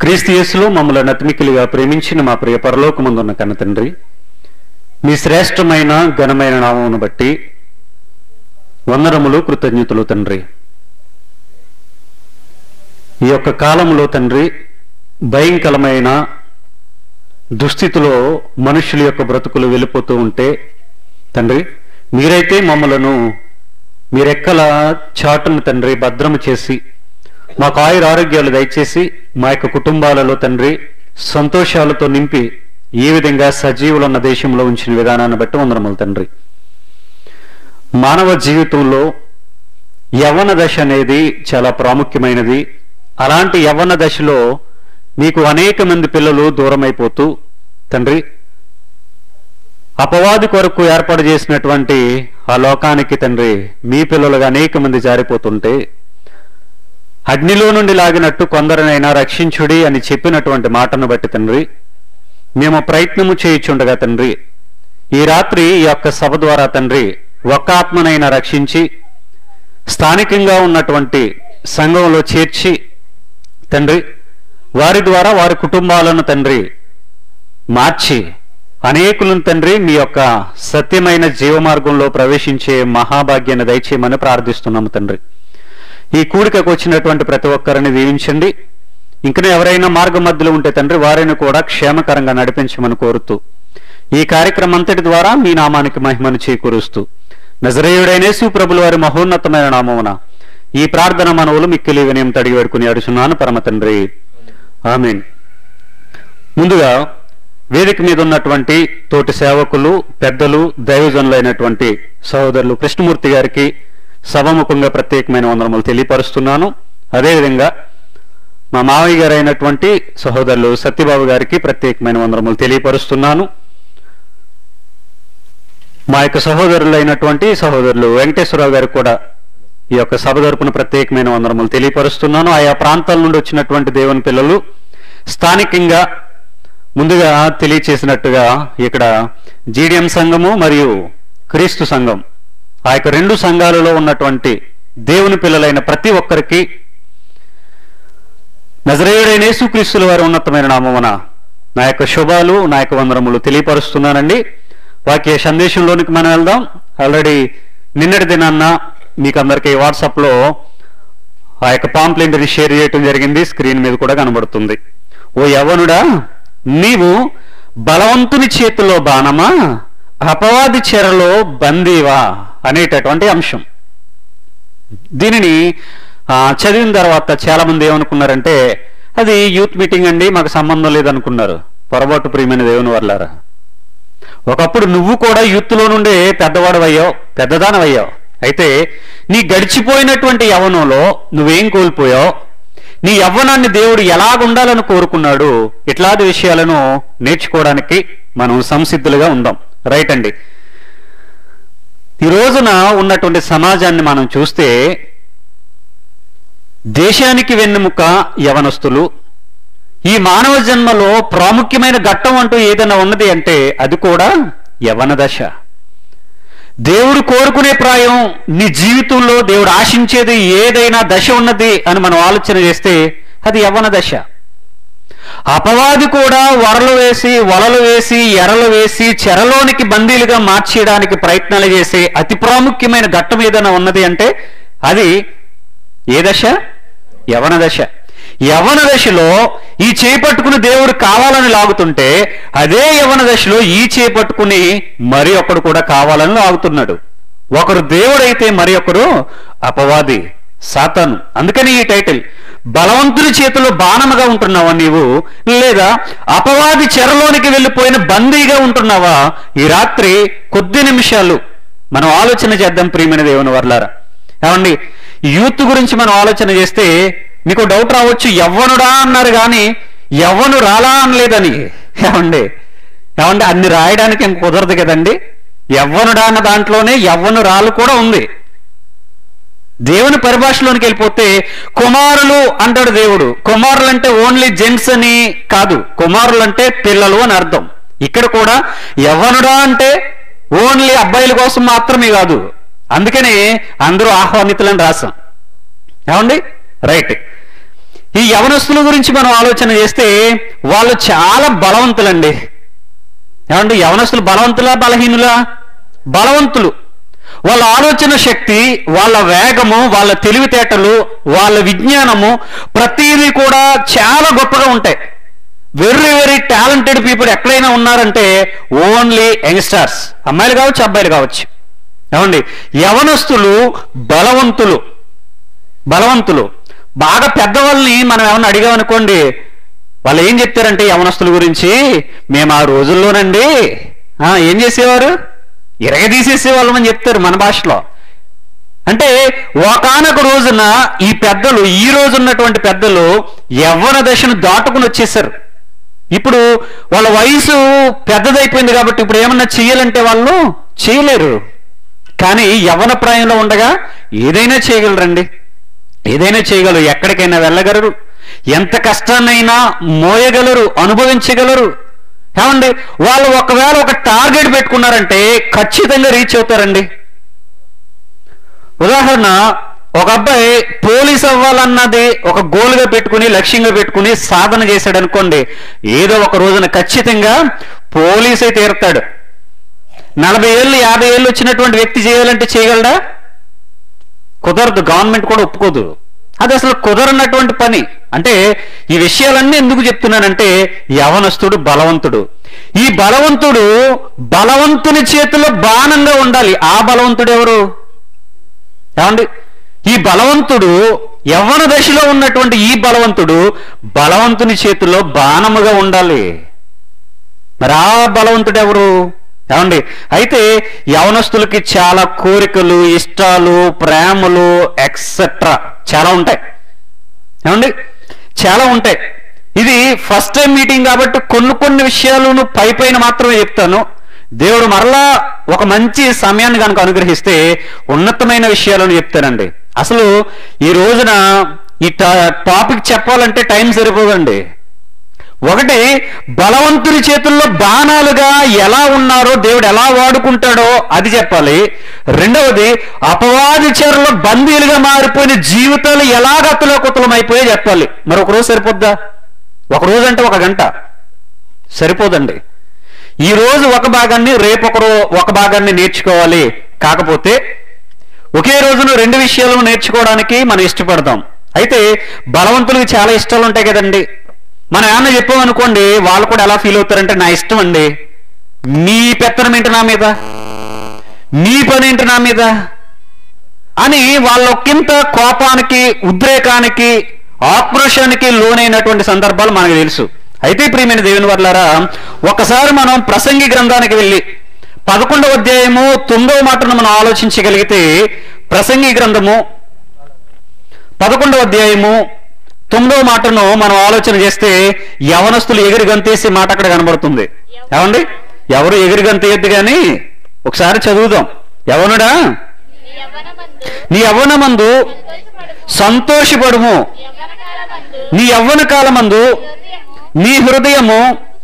క్రీస్తు యేసులో మమ్మల్ని అతిమికిలిగా ప్రేమించిన మా ప్రియ పరలోకమందున్న కన్న తండ్రి మీ శ్రేష్టమైన ఘనమైన నామమును బట్టి వందనములు కృతజ్ఞతలు తండ్రి ఈ యొక్క కాలంలో తండ్రి భయంకరమైన దుస్థితిలో మనుషుల యొక్క బ్రతుకులు వెళ్ళిపోతూ ఉంటే తండ్రి మీరైతే మమ్మలను మీరెక్కల చాటును తండ్రి భద్రము చేసి మాకు ఆయుర ఆరోగ్యాలు దయచేసి మా యొక్క కుటుంబాలలో తండ్రి సంతోషాలతో నింపి ఏ విధంగా సజీవులు ఉన్న దేశంలో ఉంచిన విధానాన్ని బట్టి వందనములు తండ్రి మానవ జీవితంలో యవ్వన దశ అనేది చాలా ప్రాముఖ్యమైనది అలాంటి యవ్వన దశలో మీకు అనేక మంది పిల్లలు దూరమైపోతూ తండ్రి అపవాది కొరకు ఏర్పాటు చేసినటువంటి ఆ లోకానికి తండ్రి మీ పిల్లలుగా అనేక మంది జారిపోతుంటే అగ్నిలో నుండి లాగినట్టు కొందరినైనా రక్షించుడి అని చెప్పినటువంటి మాటను బట్టి తండ్రి మేము ప్రయత్నము చేయుచుండగా తండ్రి ఈ రాత్రి ఈ యొక్క సభ ద్వారా తండ్రి ఒక్క ఆత్మనైనా రక్షించి స్థానికంగా ఉన్నటువంటి సంఘంలో చేర్చి తండ్రి వారి ద్వారా వారి కుటుంబాలను తండ్రి మార్చి అనేకులను తండ్రి మీ యొక్క సత్యమైన జీవమార్గంలో ప్రవేశించే మహాభాగ్యాన్ని దయచేయమని ప్రార్థిస్తున్నాము తండ్రి ఈ కూడికకు వచ్చినటువంటి ప్రతి ఒక్కరిని దీవించండి ఇంకనే ఎవరైనా మార్గ మధ్యలో ఉంటే తండ్రి వారిని కూడా క్షేమకరంగా నడిపించమని కోరుతూ ఈ కార్యక్రమం అంతటి ద్వారా మీ నామానికి మహిమను చేకూరుస్తూ నజరేయుడైనేసు ప్రభుల వారి మహోన్నతమైన నామమున ఈ ప్రార్థన మనవులు మిక్కిలి వినయం తడిగి వేడుకుని అడుచున్నాను పరమ తండ్రి ఆమెన్ ముందుగా వేదిక మీద ఉన్నటువంటి తోటి సేవకులు పెద్దలు దైవజనులైనటువంటి సహోదరులు కృష్ణమూర్తి గారికి సభముఖంగా ప్రత్యేకమైన వందనములు తెలియపరుస్తున్నాను అదేవిధంగా మా మావయ్య గారు అయినటువంటి సహోదరులు సత్యబాబు గారికి ప్రత్యేకమైన వందనములు తెలియపరుస్తున్నాను మా యొక్క సహోదరులైనటువంటి సహోదరులు వెంకటేశ్వరరావు గారికి కూడా ఈ యొక్క సభ తరపున ప్రత్యేకమైన వందనములు తెలియపరుస్తున్నాను ఆయా ప్రాంతాల నుండి వచ్చినటువంటి దేవుని పిల్లలు స్థానికంగా ముందుగా తెలియచేసినట్టుగా ఇక్కడ జీడిఎం సంఘము మరియు క్రీస్తు సంఘం ఆ యొక్క రెండు సంఘాలలో ఉన్నటువంటి దేవుని పిల్లలైన ప్రతి ఒక్కరికి నజరేయుడైన యేసుక్రీస్తుల వారి ఉన్నతమైన నామమున నా యొక్క శుభాలు నా యొక్క వందనములు తెలియపరుస్తున్నానండి వాక్య సందేశంలోనికి మనం వెళ్దాం ఆల్రెడీ నిన్నటి దినాన్న మీకు అందరికీ వాట్సాప్లో ఆ యొక్క పాంప్లెంట్ని షేర్ చేయటం జరిగింది స్క్రీన్ మీద కూడా కనబడుతుంది ఓ యవనుడా నీవు బలవంతుని చేతిలో బాణమా అపవాది చెరలో బందీవా అనేటటువంటి అంశం దీనిని ఆ, చదివిన తర్వాత చాలా మంది ఏమనుకున్నారంటే అది యూత్ మీటింగ్ అండి మాకు సంబంధం లేదనుకున్నారు పొరపాటు ప్రియమైన దేవుని వర్లారా ఒకప్పుడు నువ్వు కూడా యూత్లో నుండే పెద్దవాడవయ్యావు పెద్దదానవయ్యావు అయితే నీ గడిచిపోయినటువంటి యవనంలో నువ్వేం కోల్పోయావు నీ యవ్వనాన్ని దేవుడు ఎలాగుండాలని కోరుకున్నాడు ఇట్లాంటి విషయాలను నేర్చుకోవడానికి మనం సంసిద్ధులుగా ఉందాం రైట్ అండి ఈ రోజున ఉన్నటువంటి సమాజాన్ని మనం చూస్తే దేశానికి వెన్నెముక యవనస్తులు ఈ మానవ జన్మలో ప్రాముఖ్యమైన ఘట్టం అంటూ ఏదైనా ఉన్నది అంటే అది కూడా యవన దశ దేవుడు కోరుకునే ప్రాయం నీ జీవితంలో దేవుడు ఆశించేది ఏదైనా దశ ఉన్నది అని మనం ఆలోచన చేస్తే అది యవ్వన దశ అపవాది కూడా వరలు వేసి వలలు వేసి ఎరలు వేసి చెరలోనికి బందీలుగా మార్చేయడానికి ప్రయత్నాలు చేసే అతి ప్రాముఖ్యమైన ఘట్టం ఏదైనా ఉన్నది అంటే అది ఏ దశ యవన దశ యవన దశలో ఈ చేపట్టుకుని దేవుడు కావాలని లాగుతుంటే అదే యవన దశలో ఈ చేపట్టుకుని మరి ఒకడు కూడా కావాలని లాగుతున్నాడు ఒకరు దేవుడైతే మరి ఒకరు అపవాది సాతాను అందుకని ఈ టైటిల్ బలవంతుని చేతిలో బాణముగా ఉంటున్నావా నీవు లేదా అపవాది చెరలోనికి వెళ్ళిపోయిన బందీగా ఉంటున్నావా ఈ రాత్రి కొద్ది నిమిషాలు మనం ఆలోచన చేద్దాం ప్రియమైన దేవుని వర్లారా ఏమండి యూత్ గురించి మనం ఆలోచన చేస్తే మీకు డౌట్ రావచ్చు యవ్వనుడా అన్నారు కానీ యవ్వను రాలా అనలేదని ఏమండి ఏమండి అన్ని రాయడానికి ఇంక కుదరదు కదండి యవ్వనుడా అన్న దాంట్లోనే యవ్వను రాలు కూడా ఉంది దేవుని పరిభాషలోనికి వెళ్ళిపోతే కుమారులు అంటాడు దేవుడు కుమారులు అంటే ఓన్లీ జెంట్స్ అని కాదు కుమారులు అంటే పిల్లలు అని అర్థం ఇక్కడ కూడా యవ్వనుడా అంటే ఓన్లీ అబ్బాయిల కోసం మాత్రమే కాదు అందుకనే అందరూ ఆహ్వానితులని రాశాం ఏమండి రైట్ ఈ యవనస్తుల గురించి మనం ఆలోచన చేస్తే వాళ్ళు చాలా బలవంతులండి ఏమండి యవనస్తులు బలవంతులా బలహీనులా బలవంతులు వాళ్ళ ఆలోచన శక్తి వాళ్ళ వేగము వాళ్ళ తెలివితేటలు వాళ్ళ విజ్ఞానము ప్రతిదీ కూడా చాలా గొప్పగా ఉంటాయి వెరీ వెరీ టాలెంటెడ్ పీపుల్ ఎక్కడైనా ఉన్నారంటే ఓన్లీ యంగ్స్టర్స్ అమ్మాయిలు కావచ్చు అబ్బాయిలు కావచ్చు ఏమండి యవనస్తులు బలవంతులు బలవంతులు బాగా పెద్దవాళ్ళని మనం ఏమన్నా అడిగామనుకోండి వాళ్ళు ఏం చెప్తారంటే యవనస్తుల గురించి మేము ఆ రోజుల్లోనండి ఆ, ఏం చేసేవారు ఇరగ తీసేసేవాళ్ళం అని చెప్తారు మన భాషలో అంటే ఒకనొక రోజున ఈ పెద్దలు ఈ రోజు ఉన్నటువంటి పెద్దలు యవ్వన దశను దాటుకుని వచ్చేసారు ఇప్పుడు వాళ్ళ వయసు పెద్దదైపోయింది కాబట్టి ఇప్పుడు ఏమన్నా చేయాలంటే వాళ్ళు చేయలేరు కానీ యవ్వన ప్రాయంలో ఉండగా ఏదైనా చేయగలరండి ఏదైనా చేయగలరు ఎక్కడికైనా వెళ్ళగలరు ఎంత కష్టాన్నైనా మోయగలరు అనుభవించగలరు ఏమండి వాళ్ళు ఒకవేళ ఒక టార్గెట్ పెట్టుకున్నారంటే ఖచ్చితంగా రీచ్ అవుతారండి ఉదాహరణ ఒక అబ్బాయి పోలీస్ అవ్వాలన్నది ఒక గోల్గా పెట్టుకుని లక్ష్యంగా పెట్టుకుని సాధన చేశాడు అనుకోండి ఏదో ఒక రోజున ఖచ్చితంగా పోలీసే తీరుతాడు నలభై ఏళ్ళు యాభై ఏళ్ళు వచ్చినటువంటి వ్యక్తి చేయాలంటే చేయగలడా కుదరదు గవర్నమెంట్ కూడా ఒప్పుకోదు అది అసలు కుదరనటువంటి పని అంటే ఈ విషయాలన్నీ ఎందుకు చెప్తున్నానంటే యవనస్తుడు బలవంతుడు ఈ బలవంతుడు బలవంతుని చేతిలో బాణంగా ఉండాలి ఆ బలవంతుడు ఎవరు ఏమండి ఈ బలవంతుడు యవ్వన దశలో ఉన్నటువంటి ఈ బలవంతుడు బలవంతుని చేతిలో బాణముగా ఉండాలి మరి ఆ బలవంతుడు ఎవరు ఏమండి అయితే యవనస్తులకి చాలా కోరికలు ఇష్టాలు ప్రేమలు ఎక్సెట్రా చాలా ఉంటాయి ఏమండి చాలా ఉంటాయి ఇది ఫస్ట్ టైం మీటింగ్ కాబట్టి కొన్ని కొన్ని విషయాలను పై పైన మాత్రమే చెప్తాను దేవుడు మరలా ఒక మంచి సమయాన్ని కనుక అనుగ్రహిస్తే ఉన్నతమైన విషయాలను చెప్తానండి అసలు ఈ రోజున ఈ టా- టాపిక్ చెప్పాలంటే టైం సరిపోదండి ఒకటి బలవంతుని చేతుల్లో బాణాలుగా ఎలా ఉన్నారో దేవుడు ఎలా వాడుకుంటాడో అది చెప్పాలి రెండవది అపవాది చెరలో బందీలుగా మారిపోయిన జీవితాలు ఎలా గతులోకుతలం అయిపోయో చెప్పాలి మరి ఒక రోజు సరిపోద్దా ఒక రోజు అంటే ఒక గంట సరిపోదండి ఈ రోజు ఒక భాగాన్ని రేపు ఒక రో- ఒక భాగాన్ని నేర్చుకోవాలి కాకపోతే ఒకే రోజున రెండు విషయాలు నేర్చుకోవడానికి మనం ఇష్టపడతాం అయితే బలవంతులకు చాలా ఇష్టాలు ఉంటాయి కదండి మనం ఏమన్నా చెప్పామనుకోండి వాళ్ళు కూడా ఎలా ఫీల్ అవుతారంటే నా ఇష్టం అండి నీ పెత్తనం ఏంటి నా మీద నీ పని ఏంటి నా మీద అని వాళ్ళ ఒకంత కోపానికి ఉద్రేకానికి ఆక్రోశానికి లోనైనటువంటి సందర్భాలు మనకు తెలుసు అయితే ప్రియమైన దేవుని వర్లారా ఒకసారి మనం ప్రసంగి గ్రంథానికి వెళ్ళి పదకొండవ అధ్యాయము తొమ్మిదవ మాటను మనం ఆలోచించగలిగితే ప్రసంగి గ్రంథము పదకొండవ అధ్యాయము తొమ్మిదవ మాటను మనం ఆలోచన చేస్తే యవనస్తులు ఎగిరి గంతేసే మాట అక్కడ కనబడుతుంది ఏమండి ఎవరు ఎగిరి గంతేయద్దు కానీ ఒకసారి చదువుదాం యవనుడా నీ యవ్వనమందు నీ యవ్వనమందు సంతోషపడుము. సంతోషపడుము యవ్వనకాలమందు నీ యవ్వన కాలమందు హృదయము నీ హృదయము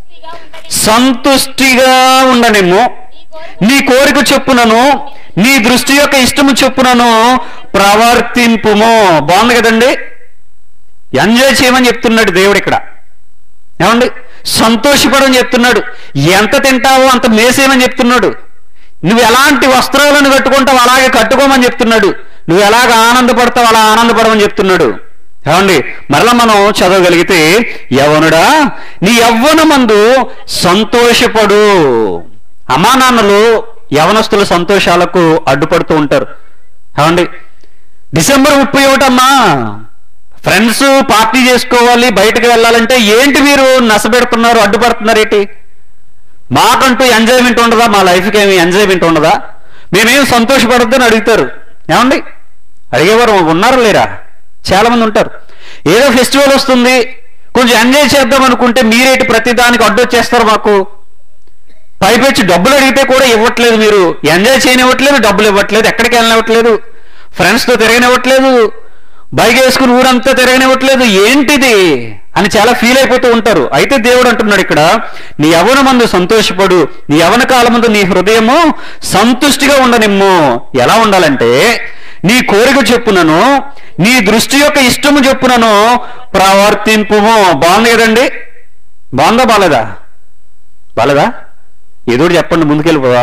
పుష్టిగా సంతుష్టిగా ఉండని ఉండనిమ్ము నీ కోరిక నీ కోరిక చెప్పునను నీ దృష్టి యొక్క ఇష్టము చెప్పునను ప్రవర్తింపుము బాగుంది కదండి ఎంజాయ్ చేయమని చెప్తున్నాడు దేవుడు ఇక్కడ ఏమండి సంతోషపడని చెప్తున్నాడు ఎంత తింటావో అంత మేసేయమని చెప్తున్నాడు నువ్వు ఎలాంటి వస్త్రాలను కట్టుకుంటావు అలాగే కట్టుకోమని చెప్తున్నాడు నువ్వు ఎలాగ ఆనందపడతావు అలా ఆనందపడమని చెప్తున్నాడు ఏమండి మరలా మనం చదవగలిగితే యవనుడా నీ యవ్వనమందు సంతోషపడు అమ్మా నాన్నలు యవనస్తుల సంతోషాలకు అడ్డుపడుతూ ఉంటారు ఏమండి డిసెంబర్ ముప్పై ఒకటమ్మా ఫ్రెండ్స్ పార్టీ చేసుకోవాలి బయటకు వెళ్ళాలంటే ఏంటి మీరు నసబెడుతున్నారు అడ్డుపడుతున్నారు ఏంటి మాకంటూ ఎంజాయ్మెంట్ ఉండదా మా లైఫ్కి ఏమి ఎంజాయ్మెంట్ ఉండదా మేమేం సంతోషపడొద్దని అడుగుతారు ఏమండి అడిగేవారు ఉన్నారు లేరా చాలా మంది ఉంటారు ఏదో ఫెస్టివల్ వస్తుంది కొంచెం ఎంజాయ్ చేద్దాం అనుకుంటే మీరేటి ప్రతి దానికి అడ్డు వచ్చేస్తారు మాకు పైపెచ్చి డబ్బులు అడిగితే కూడా ఇవ్వట్లేదు మీరు ఎంజాయ్ చేయనివ్వట్లేదు డబ్బులు ఇవ్వట్లేదు ఎక్కడికి వెళ్ళనివ్వట్లేదు ఫ్రెండ్స్తో తిరగనివ్వట్లేదు బైక్ వేసుకుని ఊరంతా తిరగనివ్వట్లేదు ఏంటిది అని చాలా ఫీల్ అయిపోతూ ఉంటారు అయితే దేవుడు అంటున్నాడు ఇక్కడ నీ యవన మందు సంతోషపడు నీ యవన కాలమందు నీ హృదయము సంతుష్టిగా ఉండనిమ్ము ఎలా ఉండాలంటే నీ కోరిక చెప్పునను నీ దృష్టి యొక్క ఇష్టము చెప్పునను ప్రవర్తింపుము బాగుంది కదండి బాగుందా బాలేదా బాలేదా ఏదో ఒకటి చెప్పండి ముందుకెళ్ళిపోదా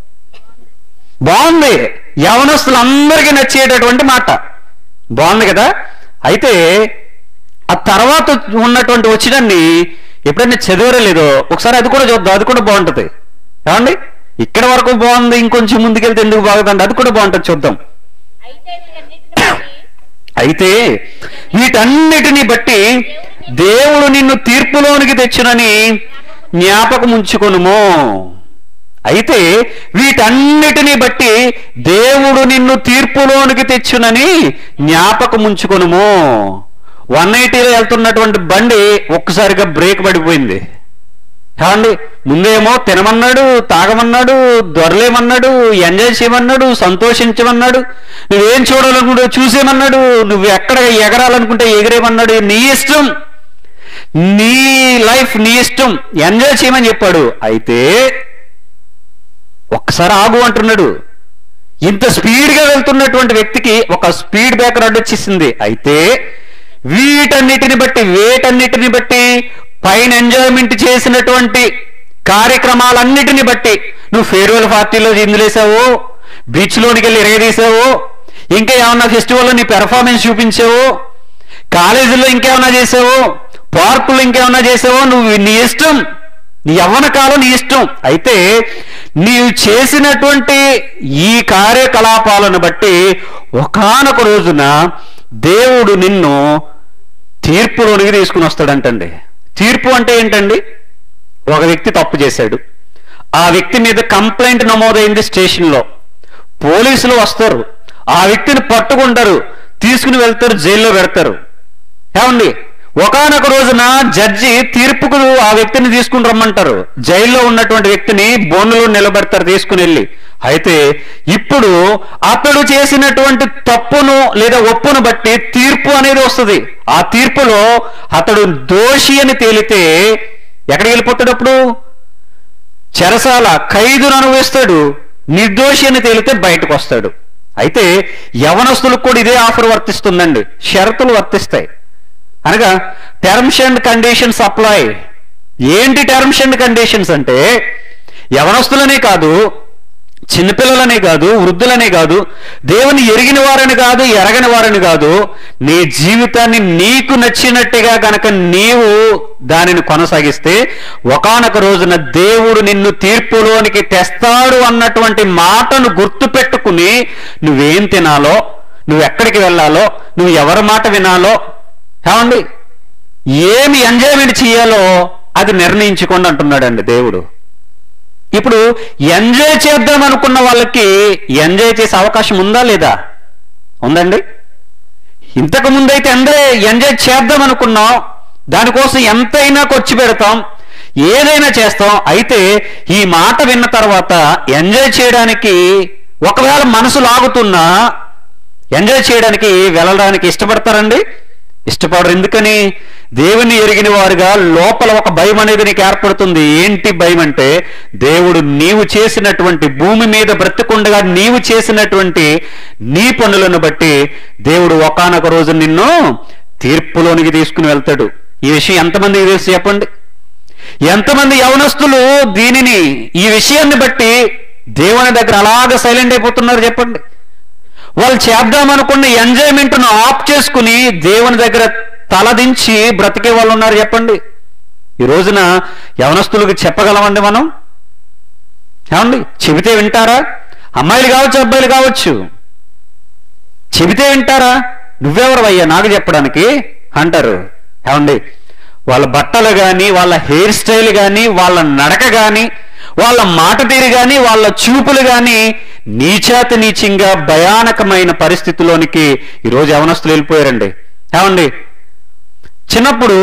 బాగుంది యవనస్తులందరికీ నచ్చేటటువంటి మాట బాగుంది కదా అయితే ఆ తర్వాత ఉన్నటువంటి వచ్చినాన్ని ఎప్పుడైనా చదివారో లేదో ఒకసారి అది కూడా చూద్దాం అది కూడా బాగుంటుంది ఏమండి ఇక్కడ వరకు బాగుంది ఇంకొంచెం ముందుకెళ్తే ఎందుకు బాగుందండి అది కూడా బాగుంటుంది చూద్దాం అయితే వీటన్నిటిని బట్టి అయితే వీటన్నిటిని బట్టి దేవుడు నిన్ను తీర్పులోనికి తెచ్చునని జ్ఞాపకం ఉంచుకొనుము అయితే వీటన్నిటిని బట్టి దేవుడు నిన్ను తీర్పులోనికి తెచ్చునని జ్ఞాపకం ఉంచుకొనుము వన్ ఎయిటీలో వెళ్తున్నటువంటి బండి ఒక్కసారిగా బ్రేక్ పడిపోయింది ఏమండి ముందేమో తినమన్నాడు తాగమన్నాడు దొరలేమన్నాడు ఎంజాయ్ చేయమన్నాడు సంతోషించమన్నాడు నువ్వేం చూడాలనుకుంటే చూసేమన్నాడు నువ్వు ఎక్కడ ఎగరాలనుకుంటే ఎగిరేమన్నాడు నీ ఇష్టం నీ లైఫ్ నీ ఇష్టం ఎంజాయ్ చేయమని చెప్పాడు అయితే ఒక్కసారి ఆగు అంటున్నాడు ఇంత స్పీడ్గా వెళ్తున్నటువంటి వ్యక్తికి ఒక స్పీడ్ బ్రేకర్ అడ్డొచ్చేసింది అయితే వీటన్నిటిని బట్టి వేటన్నిటిని బట్టి పైన ఎంజాయ్మెంట్ చేసినటువంటి కార్యక్రమాలన్నిటిని బట్టి నువ్వు ఫేర్వెల్ పార్టీలో ఇందులేసావు బీచ్లోనికి వెళ్ళి ఎరగదీసావు ఇంకా ఏమన్నా ఫెస్టివల్లో నీ పెర్ఫార్మెన్స్ చూపించావు కాలేజీలో ఇంకేమన్నా చేసావు పార్కులు ఇంకేమన్నా చేసావో నువ్వు నీ ఇష్టం నీ యవ్వన కాలం నీ ఇష్టం అయితే నీవు చేసినటువంటి ఈ కార్యకలాపాలను బట్టి ఒకానొక రోజున దేవుడు నిన్ను తీర్పులోనికి తీసుకుని వస్తాడంటండి తీర్పు అంటే ఏంటండి ఒక వ్యక్తి తప్పు చేశాడు ఆ వ్యక్తి మీద కంప్లైంట్ నమోదైంది స్టేషన్లో పోలీసులు వస్తారు ఆ వ్యక్తిని పట్టుకుంటారు తీసుకుని వెళ్తారు జైల్లో పెడతారు ఏమండి ఒకానొక రోజున జడ్జి తీర్పుకు ఆ వ్యక్తిని తీసుకుని రమ్మంటారు జైల్లో ఉన్నటువంటి వ్యక్తిని బోన్లో నిలబెడతారు తీసుకుని వెళ్ళి అయితే ఇప్పుడు అతడు చేసినటువంటి తప్పును లేదా ఒప్పును బట్టి తీర్పు అనేది వస్తుంది ఆ తీర్పులో అతడు దోషి అని తేలితే ఎక్కడికి వెళ్ళిపోతాడు అప్పుడు చెరసాల ఖైదును అనుభవిస్తాడు నిర్దోషి అని తేలితే బయటకు వస్తాడు అయితే యవనస్తులకు కూడా ఇదే ఆఫర్ వర్తిస్తుందండి షరతులు వర్తిస్తాయి అనగా టర్మ్స్ అండ్ కండిషన్స్ అప్లై ఏంటి టర్మ్స్ అండ్ కండిషన్స్ అంటే యవనస్తులనే కాదు చిన్నపిల్లలనే కాదు వృద్ధులనే కాదు దేవుని ఎరిగిన వారని కాదు ఎరగని వారని కాదు నీ జీవితాన్ని నీకు నచ్చినట్టుగా గనక నీవు దానిని కొనసాగిస్తే ఒకానొక రోజున దేవుడు నిన్ను తీర్పులోనికి తెస్తాడు అన్నటువంటి మాటను గుర్తుపెట్టుకుని నువ్వేం తినాలో నువ్వు ఎక్కడికి వెళ్ళాలో నువ్వు ఎవరి మాట వినాలో ఏమండి ఏమి ఎంజాయ్మెంట్ చేయాలో అది నిర్ణయించుకోండి అంటున్నాడండి దేవుడు ఇప్పుడు ఎంజాయ్ చేద్దాం అనుకున్న వాళ్ళకి ఎంజాయ్ చేసే అవకాశం ఉందా లేదా ఉందండి ఇంతకు ముందైతే ఎంజాయ్ ఎంజాయ్ చేద్దాం అనుకున్నాం దానికోసం ఎంతైనా ఖర్చు పెడతాం ఏదైనా చేస్తాం అయితే ఈ మాట విన్న తర్వాత ఎంజాయ్ చేయడానికి ఒకవేళ మనసు లాగుతున్నా ఎంజాయ్ చేయడానికి వెళ్ళడానికి ఇష్టపడతారండి ఇష్టపడరు ఎందుకని దేవుని ఎరిగిన వారుగా లోపల ఒక భయం అనేది నీకు ఏర్పడుతుంది ఏంటి భయం అంటే దేవుడు నీవు చేసినటువంటి భూమి మీద బ్రతికుండగా నీవు చేసినటువంటి నీ పనులను బట్టి దేవుడు ఒకానొక రోజు నిన్ను తీర్పులోనికి తీసుకుని వెళ్తాడు ఈ విషయం ఎంతమందికి తెలుసు చెప్పండి ఎంతమంది యవనస్తులు దీనిని ఈ విషయాన్ని బట్టి దేవుని దగ్గర అలాగ సైలెంట్ అయిపోతున్నారు చెప్పండి వాళ్ళు చేద్దామనుకున్న ఎంజాయ్మెంట్ను ఆఫ్ చేసుకుని దేవుని దగ్గర తలదించి బ్రతికే వాళ్ళు ఉన్నారు చెప్పండి ఈ రోజున యవనస్తులకు చెప్పగలమండి మనం ఏమండి చెబితే వింటారా అమ్మాయిలు కావచ్చు అబ్బాయిలు కావచ్చు చెబితే వింటారా నువ్వెవరు అయ్యా నాకు చెప్పడానికి అంటారు ఏమండి వాళ్ళ బట్టలు కానీ వాళ్ళ హెయిర్ స్టైల్ కానీ వాళ్ళ నడక కానీ వాళ్ళ మాట తీరు కానీ వాళ్ళ చూపులు కానీ నీచాతి నీచంగా భయానకమైన పరిస్థితిలోనికి ఈరోజు యవనస్తులు వెళ్ళిపోయారండి ఏమండి చిన్నప్పుడు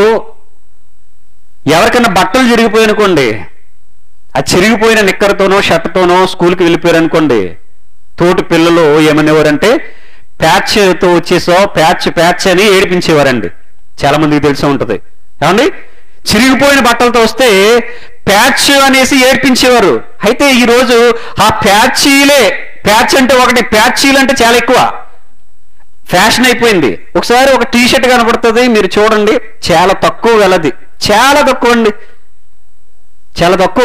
ఎవరికైనా బట్టలు చిరిగిపోయానుకోండి ఆ చిరిగిపోయిన నిక్కరతోనో షర్ట్తోనో స్కూల్కి వెళ్ళిపోయారు అనుకోండి తోటి పిల్లలు ఏమనేవారంటే ప్యాచ్తో వచ్చేసో ప్యాచ్ ప్యాచ్ అని ఏడిపించేవారండి చాలా మందికి తెలిసి ఉంటుంది ఏమండి చిరిగిపోయిన బట్టలతో వస్తే ప్యాచ్ అనేసి ఏడ్పించేవారు అయితే ఈరోజు ఆ ప్యాచీలే ప్యాచ్ అంటే ఒకటి ప్యాచీలు అంటే చాలా ఎక్కువ ఫ్యాషన్ అయిపోయింది ఒకసారి ఒక టీ షర్ట్ కనపడుతుంది మీరు చూడండి చాలా తక్కువ వెలది చాలా తక్కువ అండి చాలా తక్కువ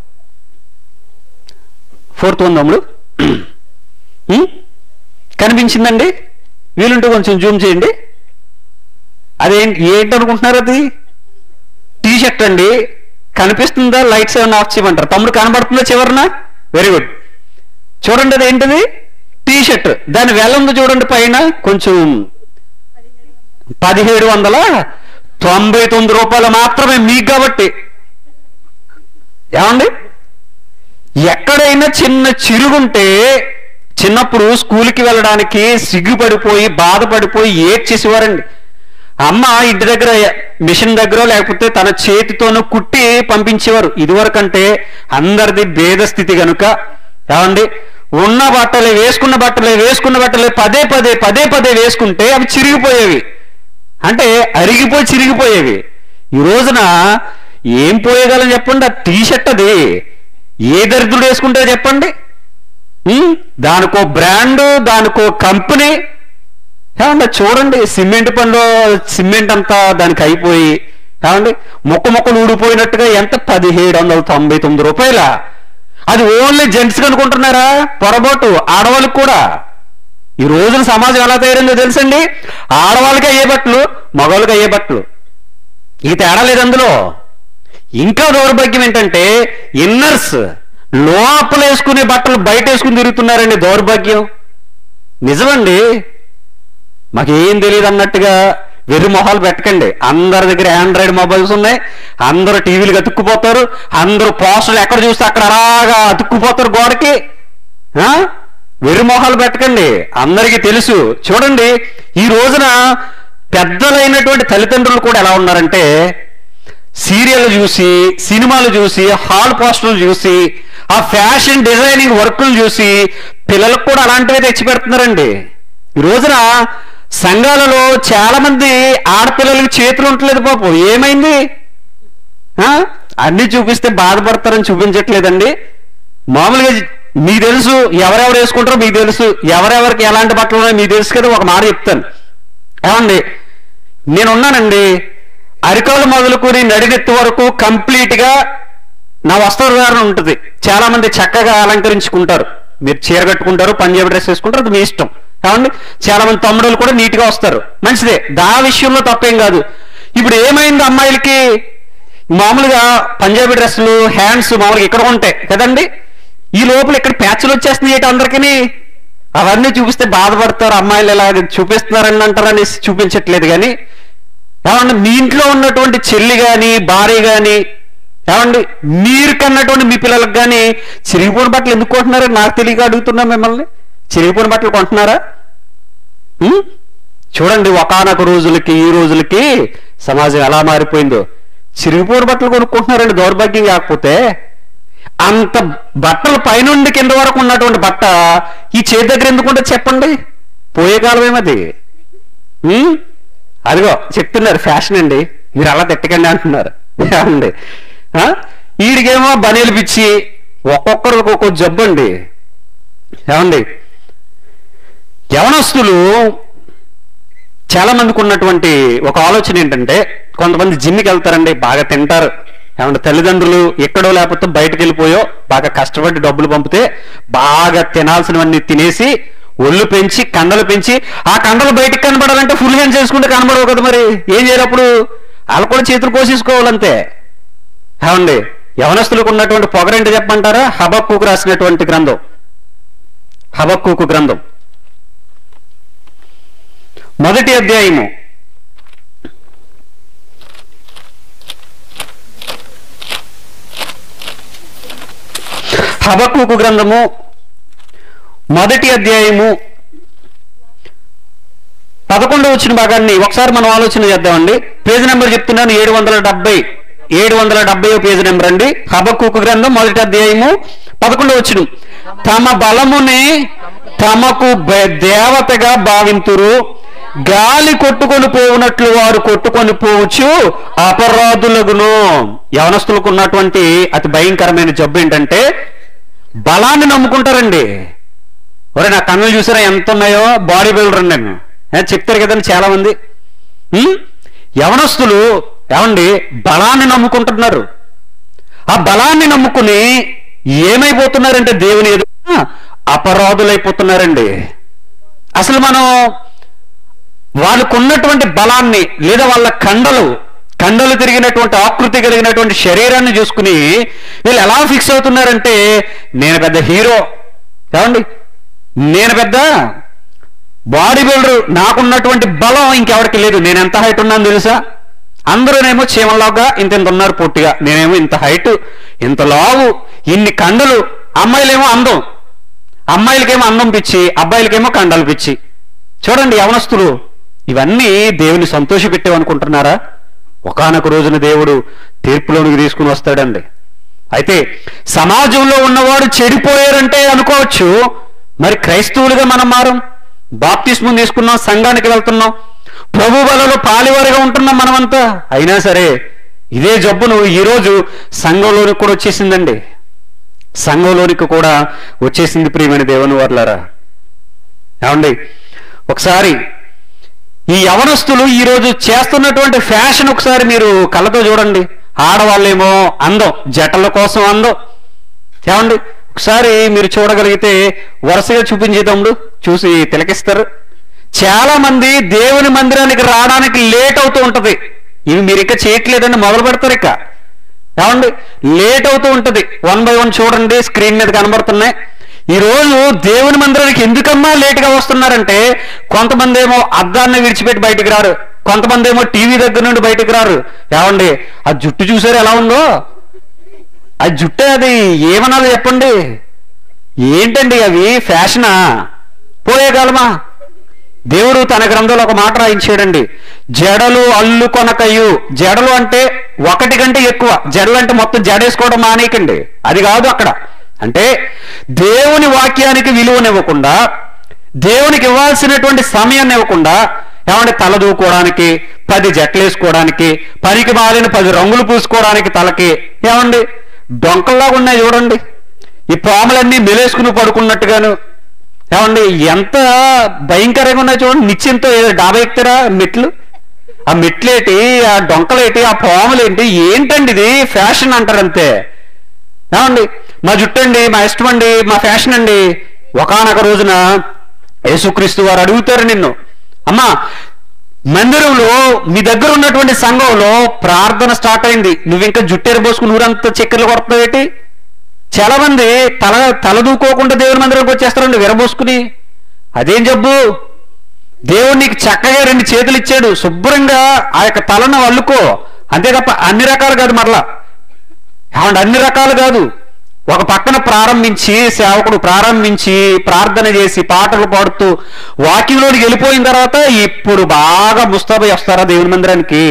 ఫోర్త్ వన్ తమ్ముడు ఉం? కనిపించిందండి వీలుంటే కొంచెం జూమ్ చేయండి అదేంటి ఏంటనుకుంటున్నారు అది టీ షర్ట్ అండి కనిపిస్తుందా లైట్స్ ఏమైనా ఆఫ్ చేయమంటారు తమ్ముడు కనబడుతుందా చివరన వెరీ గుడ్ చూడండి అది ఏంటిది టీ షర్ట్ దాని వెల ఉంది చూడండి పైన కొంచెం పదిహేడు వందల తొంభై తొమ్మిది రూపాయలు మాత్రమే మీకు కాబట్టి ఏమండి ఎక్కడైనా చిన్న చిరుగుంటే చిన్నప్పుడు స్కూల్కి వెళ్ళడానికి సిగ్గుపడిపోయి బాధపడిపోయి ఏడ్చేసేవారండి అమ్మ ఇంటి దగ్గర మిషన్ దగ్గర లేకపోతే తన చేతితోనూ కుట్టి పంపించేవారు ఇదివరకంటే అందరిది భేద స్థితి గనుక ఏమండి ఉన్న బట్టలే వేసుకున్న బట్టలే వేసుకున్న బట్టలే పదే పదే పదే పదే వేసుకుంటే అవి చిరిగిపోయేవి అంటే అరిగిపోయి చిరిగిపోయేవి ఈ రోజున ఏం పోయగలం చెప్పండి ఆ టీ షర్ట్ అది ఏ దరిద్రుడు వేసుకుంటే చెప్పండి ఉం? దానికో బ్రాండ్ దానికో కంపెనీ ఏమండి చూడండి సిమెంట్ పనిలో సిమెంట్ అంతా దానికి అయిపోయి ఏమండి మొక్క మొక్కలు ఊడిపోయినట్టుగా ఎంత పదిహేడు వందల తొంభై తొమ్మిది రూపాయల అది ఓన్లీ జెంట్స్ అనుకుంటున్నారా పొరపాటు ఆడవాళ్ళకి కూడా ఈ రోజున సమాజం ఎలా తయారైందో తెలుసండి ఆడవాళ్ళకి అయ్యే బట్టలు మగవాళ్ళకి అయ్యే బట్టలు ఈ తేడా లేదు అందులో ఇంకా దౌర్భాగ్యం ఏంటంటే ఇన్నర్స్ లోపల వేసుకునే బట్టలు బయట వేసుకుని తిరుగుతున్నారండి దౌర్భాగ్యం నిజమండి మాకేం తెలియదు అన్నట్టుగా వెర్రి మొహాలు పెట్టకండి అందరి దగ్గర ఆండ్రాయిడ్ మొబైల్స్ ఉన్నాయి అందరూ టీవీలు అతుక్కుపోతారు అందరూ పోస్టర్లు ఎక్కడ చూస్తే అక్కడ అలాగా అతుక్కుపోతారు గోడకి ఆ? వెర్రి మొహాలు పెట్టకండి అందరికీ తెలుసు చూడండి ఈ రోజున పెద్దలైనటువంటి తల్లిదండ్రులు కూడా ఎలా ఉన్నారంటే సీరియల్ చూసి సినిమాలు చూసి హాల్ పోస్టర్లు చూసి ఆ ఫ్యాషన్ డిజైనింగ్ వర్కులు చూసి పిల్లలకు కూడా అలాంటివే తెచ్చి పెడుతున్నారండి ఈ రోజున సంఘాలలో చాలా మంది ఆడపిల్లలకి చేతులు ఉండలేదు పాపం ఏమైంది ఆ? అన్ని చూపిస్తే బాధపడతారని చూపించట్లేదండి మామూలుగా మీకు తెలుసు ఎవరెవరు వేసుకుంటారో మీకు తెలుసు ఎవరెవరికి ఎలాంటి బట్టలు ఉన్నాయో మీకు తెలుసు కదా ఒక మాట చెప్తాను ఏమండి నేనున్నానండి అరికాలు మొదలుకొని నడినెత్తి వరకు కంప్లీట్ గా నా వస్త్రధారణ ఉంటుంది చాలా మంది చక్కగా అలంకరించుకుంటారు మీరు చీర కట్టుకుంటారు పంజాబీ డ్రెస్ వేసుకుంటారు అది మీ ఇష్టం కావండి చాలా మంది తమ్ముడులు కూడా నీట్ గా వస్తారు మంచిదే దా విషయంలో తప్పేం కాదు ఇప్పుడు ఏమైంది అమ్మాయిలకి మామూలుగా పంజాబీ డ్రెస్సులు హ్యాండ్స్ మామూలుగా ఇక్కడ ఉంటాయి కదండి ఈ లోపల ఇక్కడ ప్యాచ్లు వచ్చేస్తున్నాయి ఏంటి అందరికీ అవన్నీ చూపిస్తే బాధపడతారు అమ్మాయిలు ఇలా చూపిస్తున్నారని అంటారని చూపించట్లేదు కానీ ఏమండి మీ ఇంట్లో ఉన్నటువంటి చెల్లి గాని భార్య గాని ఏమండి మీరు కన్నటువంటి మీ పిల్లలకు కానీ చిరిగిపోయిన బట్టలు ఎందుకు కొంటున్నారో నాకు తెలియక అడుగుతున్నా మిమ్మల్ని చిరిగిపోయిన బట్టలు కొంటున్నారా ఉం? చూడండి ఒకానొక రోజులకి ఈ రోజులకి సమాజం ఎలా మారిపోయిందో చిరిగిపోయిన బట్టలు కొనుక్కుంటున్నారండి దౌర్భాగ్యం కాకపోతే అంత బట్టలు పైనుండి కింద వరకు ఉన్నటువంటి బట్ట ఈ చేతి దగ్గర ఎందుకుంటే చెప్పండి పోయే కాలం ఏమది ఉం? అదిగో చెప్తున్నారు ఫ్యాషన్ అండి మీరు అలా తిట్టకండి అంటున్నారు ఏమండి ఆ? వీడికేమో బనీలు పిచ్చి ఒక్కొక్కరు ఒక్కొక్క జబ్బు అండి ఏమండి యవనస్తులు చాలా మందికి ఉన్నటువంటి ఒక ఆలోచన ఏంటంటే కొంతమంది జిమ్కి వెళ్తారండి బాగా తింటారు ఏమంటే తల్లిదండ్రులు ఎక్కడో లేకపోతే బయటకు వెళ్ళిపోయో బాగా కష్టపడి డబ్బులు పంపితే బాగా తినాల్సినవన్నీ తినేసి ఒళ్ళు పెంచి కండలు పెంచి ఆ కండలు బయటకు కనబడాలంటే ఫుల్ హ్యాండ్ చేసుకుంటే కనబడవు కదా మరి ఏం చేయాలప్పుడు వాళ్ళు కూడా చేతులు కోసేసుకోవాలంతే ఏమండి యవనస్తులకు ఉన్నటువంటి పొగరేంటి చెప్పమంటారా హబక్కుకు రాసినటువంటి గ్రంథం హబక్కుకు గ్రంథం మొదటి అధ్యాయము హబక్కుకు గ్రంథము మొదటి అధ్యాయము పదకొండు వచ్చిన భాగాన్ని ఒకసారి మనం ఆలోచన చేద్దామండి పేజీ నెంబర్ చెప్తున్నాను ఏడు వందల డెబ్బై ఏడు వందల డెబ్బై పేజీ నెంబర్ అండి హబక్కుకు గ్రంథం మొదటి అధ్యాయము పదకొండు వచ్చిన తమ బలముని తమకు బ- దేవతగా భావింతురు గాలి కొట్టుకొని పోవునట్లు వారు కొట్టుకొని పోవచ్చు అపరాధులగును యవనస్తులకు ఉన్నటువంటి అతి భయంకరమైన జబ్బు ఏంటంటే బలాన్ని నమ్ముకుంటారండి ఒరే నా కన్నులు చూసారా ఎంత ఉన్నాయో బాడీ బిల్డర్ నేను ఏ, చెప్తారు కదండి చాలా మంది ఉం? యవనస్తులు ఏమండి బలాన్ని నమ్ముకుంటున్నారు ఆ బలాన్ని నమ్ముకుని ఏమైపోతున్నారంటే దేవుని ఎదుట అపరాధులైపోతున్నారండి అసలు మనం వాళ్ళకున్నటువంటి బలాన్ని లేదా వాళ్ళ కండలు కండలు తిరిగినటువంటి ఆకృతి కలిగినటువంటి శరీరాన్ని చూసుకుని వీళ్ళు ఎలా ఫిక్స్ అవుతున్నారంటే నేను పెద్ద హీరో ఏమండి నేను పెద్ద బాడీ బిల్డర్ నాకున్నటువంటి బలం ఇంకెవరికి లేదు నేను ఎంత హైట్ ఉన్నాను తెలుసా అందరూనేమో చీమలాగా ఇంత ఇంత ఉన్నారు పొట్టిగా నేనేమో ఇంత హైట్ ఇంత లావు ఇన్ని కండలు అమ్మాయిలేమో అందం అమ్మాయిలకేమో అందం పిచ్చి అబ్బాయిలకేమో కండలు పిచ్చి చూడండి యవనస్తులు ఇవన్నీ దేవుని సంతోషపెట్టేవనుకుంటున్నారా ఒకానొక రోజున దేవుడు తీర్పులోనికి తీసుకుని వస్తాడండి అయితే సమాజంలో ఉన్నవాడు చెడిపోయారంటే అనుకోవచ్చు మరి క్రైస్తవులుగా మనం మారం బాప్తిస్మం తీసుకున్నాం సంఘానికి వెళ్తున్నాం ప్రభు బలలో పాలివారిగా ఉంటున్నాం మనమంతా అయినా సరే ఇదే జబ్బును ఈరోజు సంఘంలోనికి కూడా వచ్చేసిందండి సంఘంలోనికి కూడా వచ్చేసింది ప్రియమైన దేవుని వర్లారా ఏమండి ఒకసారి ఈ యవనస్తులు ఈరోజు చేస్తున్నటువంటి ఫ్యాషన్ ఒకసారి మీరు కళ్ళతో చూడండి ఆడవాళ్ళేమో అందం జటల కోసం అందం ఏమండి ఒకసారి మీరు చూడగలిగితే వరుసగా చూపించే తమ్ముడు చూసి తిలకిస్తారు చాలా మంది దేవుని మందిరానికి రావడానికి లేట్ అవుతూ ఉంటది ఇవి మీరు ఇక చేయట్లేదని మొదలు పెడతారు ఇక ఏమండి లేట్ అవుతూ ఉంటది వన్ బై వన్ చూడండి స్క్రీన్ మీద కనబడుతున్నాయి ఈ రోజు దేవుని మందిరానికి ఎందుకమ్మా లేట్ గా వస్తున్నారంటే కొంతమంది ఏమో అద్దాన్ని విడిచిపెట్టి బయటికి రారు కొంతమంది ఏమో టీవీ దగ్గర నుండి బయటికి రారు ఏమండి ఆ జుట్టు చూసారు ఎలా ఉందో ఆ జుట్టు అది ఏమనాలి చెప్పండి ఏంటండి అవి ఫ్యాషనా పోయేగాలమా దేవుడు తన గ్రంథంలో ఒక మాట రాయించాడండి జడలు అల్లు కొనకయు జడలు అంటే ఒకటి కంటే ఎక్కువ జడలు అంటే మొత్తం జడేసుకోవడం మానేయకండి అది కాదు అక్కడ అంటే దేవుని వాక్యానికి విలువనివ్వకుండా దేవునికి ఇవ్వాల్సినటువంటి సమయాన్ని ఇవ్వకుండా ఏమంటే తల దూకోవడానికి పది జట్లు వేసుకోవడానికి పనికి మాలిన పది రంగులు పూసుకోవడానికి తలకి ఏమండి డొంకల్లాగా ఉన్నాయి చూడండి ఈ పాములన్నీ మెలేసుకుని పడుకున్నట్టుగాను ఏమండి ఎంత భయంకరంగా ఉన్నాయి చూడండి నిత్యంతో ఏదో డాబా ఎక్కుతారా మెట్లు ఆ మెట్లేటి ఆ డొంకలేటి ఆ పాములేంటి ఏంటండి ఇది ఫ్యాషన్ అంటారు అంతే ఏమండి మా జుట్టు అండి మా ఇష్టం అండి మా ఫ్యాషన్ అండి ఒకనొక రోజున యేసుక్రీస్తు వారు అడుగుతారు నిన్ను అమ్మా మందిరంలో మీ దగ్గర ఉన్నటువంటి సంఘంలో ప్రార్థన స్టార్ట్ అయింది నువ్వు ఇంకా జుట్టేరు పోసుకుని ఊరంతా చక్కెరలు కొడతావేటి చాలా మంది తల తల దూకోకుండా దేవుని మందిరంకి వచ్చేస్తారండి విరబోసుకుని అదేం జబ్బు దేవుడు నీకు చక్కగా రెండు చేతులు ఇచ్చాడు శుభ్రంగా ఆ యొక్క తలను అల్లుకో అంతే తప్ప అన్ని రకాలు కాదు మరలా ఏమండి అన్ని రకాలు కాదు ఒక పక్కన ప్రారంభించి సేవకుడు ప్రారంభించి ప్రార్థన చేసి పాటలు పాడుతూ వాకింగ్లోకి వెళ్ళిపోయిన తర్వాత ఇప్పుడు బాగా ముస్తాబై వస్తారా దేవుని మందిరానికి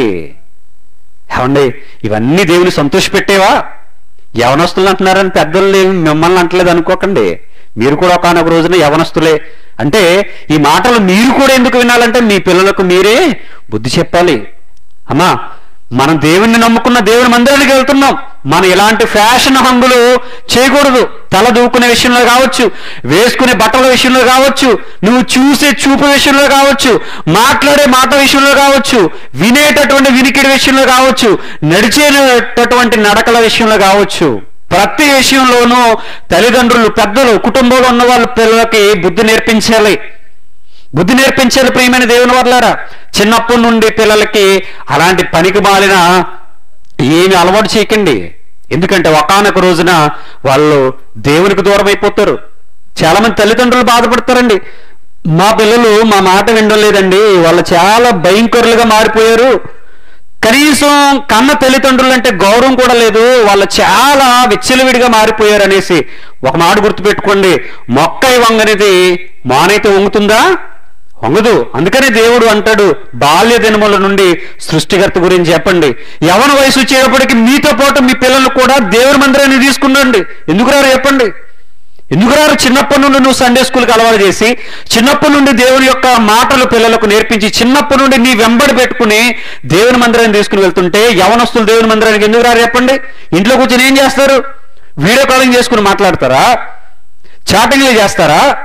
ఏమండి ఇవన్నీ దేవుని సంతోషపెట్టేవా యవనస్తులు అంటున్నారని పెద్దలు మిమ్మల్ని అంటలేదు అనుకోకండి మీరు కూడా ఒకనొక రోజున యవనస్తులే అంటే ఈ మాటలు మీరు కూడా ఎందుకు వినాలంటే మీ పిల్లలకు మీరే బుద్ధి చెప్పాలి అమ్మా మనం దేవుణ్ణి నమ్ముకున్న దేవుని మందిరానికి వెళ్తున్నాం మనం ఇలాంటి ఫ్యాషన్ హంగులు చేయకూడదు తల దూకునే విషయంలో కావచ్చు వేసుకునే బట్టల విషయంలో కావచ్చు నువ్వు చూసే చూపు విషయంలో కావచ్చు మాట్లాడే మాట విషయంలో కావచ్చు వినేటటువంటి వినికిడి విషయంలో కావచ్చు నడిచేటటువంటి నడకల విషయంలో కావచ్చు ప్రతి విషయంలోనూ తల్లిదండ్రులు పెద్దలు కుటుంబంలో ఉన్న వాళ్ళ పిల్లలకి బుద్ధి నేర్పించాలి బుద్ధి నేర్పించాలి ప్రియమైన దేవుని వల్లారా చిన్నప్పటి నుండి పిల్లలకి అలాంటి పనికి మాలిన ఏమి అలవాటు చేయకండి ఎందుకంటే ఒకానొక రోజున వాళ్ళు దేవునికి దూరం అయిపోతారు చాలా మంది తల్లిదండ్రులు బాధపడతారండి మా పిల్లలు మా మాట వినడం లేదండి వాళ్ళు చాలా భయంకరులుగా మారిపోయారు కనీసం కన్న తల్లిదండ్రులు అంటే గౌరవం కూడా లేదు వాళ్ళు చాలా విచ్చలవిడిగా మారిపోయారు అనేసి ఒక మాట గుర్తుపెట్టుకోండి మొక్కై వంగనిది మానైతే వంగుతుందా వంగదు అందుకనే దేవుడు అంటాడు బాల్య దినముల నుండి సృష్టికర్త గురించి చెప్పండి యవన వయసు వచ్చేటప్పటికి మీతో పాటు మీ పిల్లలు కూడా దేవుని మందిరాన్ని తీసుకున్నాండి ఎందుకు రారు చెప్పండి ఎందుకు రారు చిన్నప్పటి నుండి నువ్వు సండే స్కూల్కి అలవాటు చేసి చిన్నప్పటి నుండి దేవుని యొక్క మాటలు పిల్లలకు నేర్పించి చిన్నప్పటి నుండి నీ వెంబడి పెట్టుకుని దేవుని మందిరాన్ని తీసుకుని వెళ్తుంటే యవనస్తులు దేవుని మందిరానికి ఎందుకు రారు చెప్పండి ఇంట్లో కూర్చొని ఏం చేస్తారు వీడియో కాలింగ్ చేసుకుని మాట్లాడతారా చాటింగ్లు చేస్తారా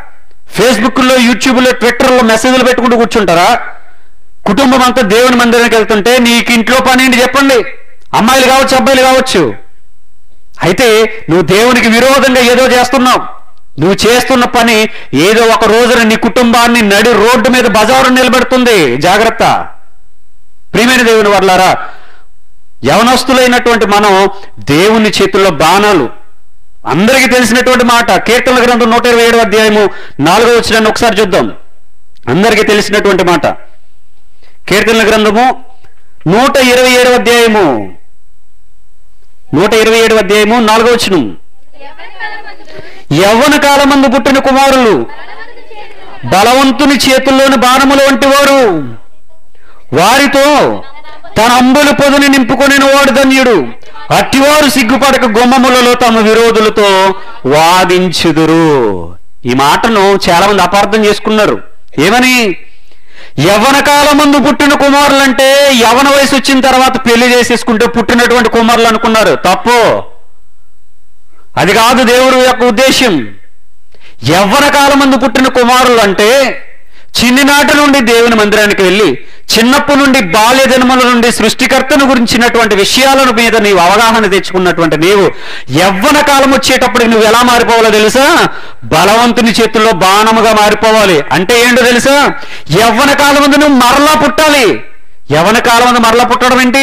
ఫేస్బుక్లో యూట్యూబ్లో ట్విట్టర్లో మెసేజ్లు పెట్టుకుంటూ కూర్చుంటారా కుటుంబం అంతా దేవుని మందిరానికి వెళ్తుంటే నీకు ఇంట్లో పని ఏంటి చెప్పండి అమ్మాయిలు కావచ్చు అబ్బాయిలు కావచ్చు అయితే నువ్వు దేవునికి విరోధంగా ఏదో చేస్తున్నావు నువ్వు చేస్తున్న పని ఏదో ఒక రోజున నీ కుటుంబాన్ని నడి రోడ్డు మీద బజారు నిలబెడుతుంది జాగ్రత్త ప్రియమైన దేవుని వర్లారా యవనస్తులైనటువంటి మనం దేవుని చేతుల్లో బాణాలు అందరికీ తెలిసినటువంటి మాట కీర్తనల గ్రంథం నూట ఇరవై ఏడు అధ్యాయము నాలుగో వచ్చినాన్ని ఒకసారి చూద్దాం అందరికీ తెలిసినటువంటి మాట కీర్తనల గ్రంథము నూట ఇరవై ఏడు అధ్యాయము నూట ఇరవై ఏడు అధ్యాయము నాలుగో వచనం యవ్వన కాలమందు పుట్టిన కుమారులు బలవంతుని చేతుల్లోని బాణముల వంటి వారు వారితో తన అంబుల పొదుని నింపుకొని వాడు ధన్యుడు అట్టివారు సిగ్గుపడక గుమ్మములలో తమ విరోధులతో వాదించుదురు ఈ మాటను చాలా మంది అపార్థం చేసుకున్నారు ఏమని యవన కాలమందు పుట్టిన కుమారులంటే యవన వయసు వచ్చిన తర్వాత పెళ్లి చేసేసుకుంటే పుట్టినటువంటి కుమారులు అనుకున్నారు తప్పు అది కాదు దేవుడు యొక్క ఉద్దేశం యవ్వన కాలమందు పుట్టిన కుమారులు అంటే చిన్ననాటి నుండి దేవుని మందిరానికి వెళ్ళి చిన్నప్పటి నుండి బాల్య జన్మల నుండి సృష్టికర్తను గురించినటువంటి విషయాలను మీద నీవు అవగాహన తెచ్చుకున్నటువంటి నీవు యవ్వన కాలం వచ్చేటప్పుడు నువ్వు ఎలా మారిపోవాలో తెలుసా బలవంతుని చేతుల్లో బాణముగా మారిపోవాలి అంటే ఏంటో తెలుసా యవ్వన కాలం ముందు నువ్వు మరలా పుట్టాలి యవ్వన కాలం ముందు మరలా పుట్టడం ఏంటి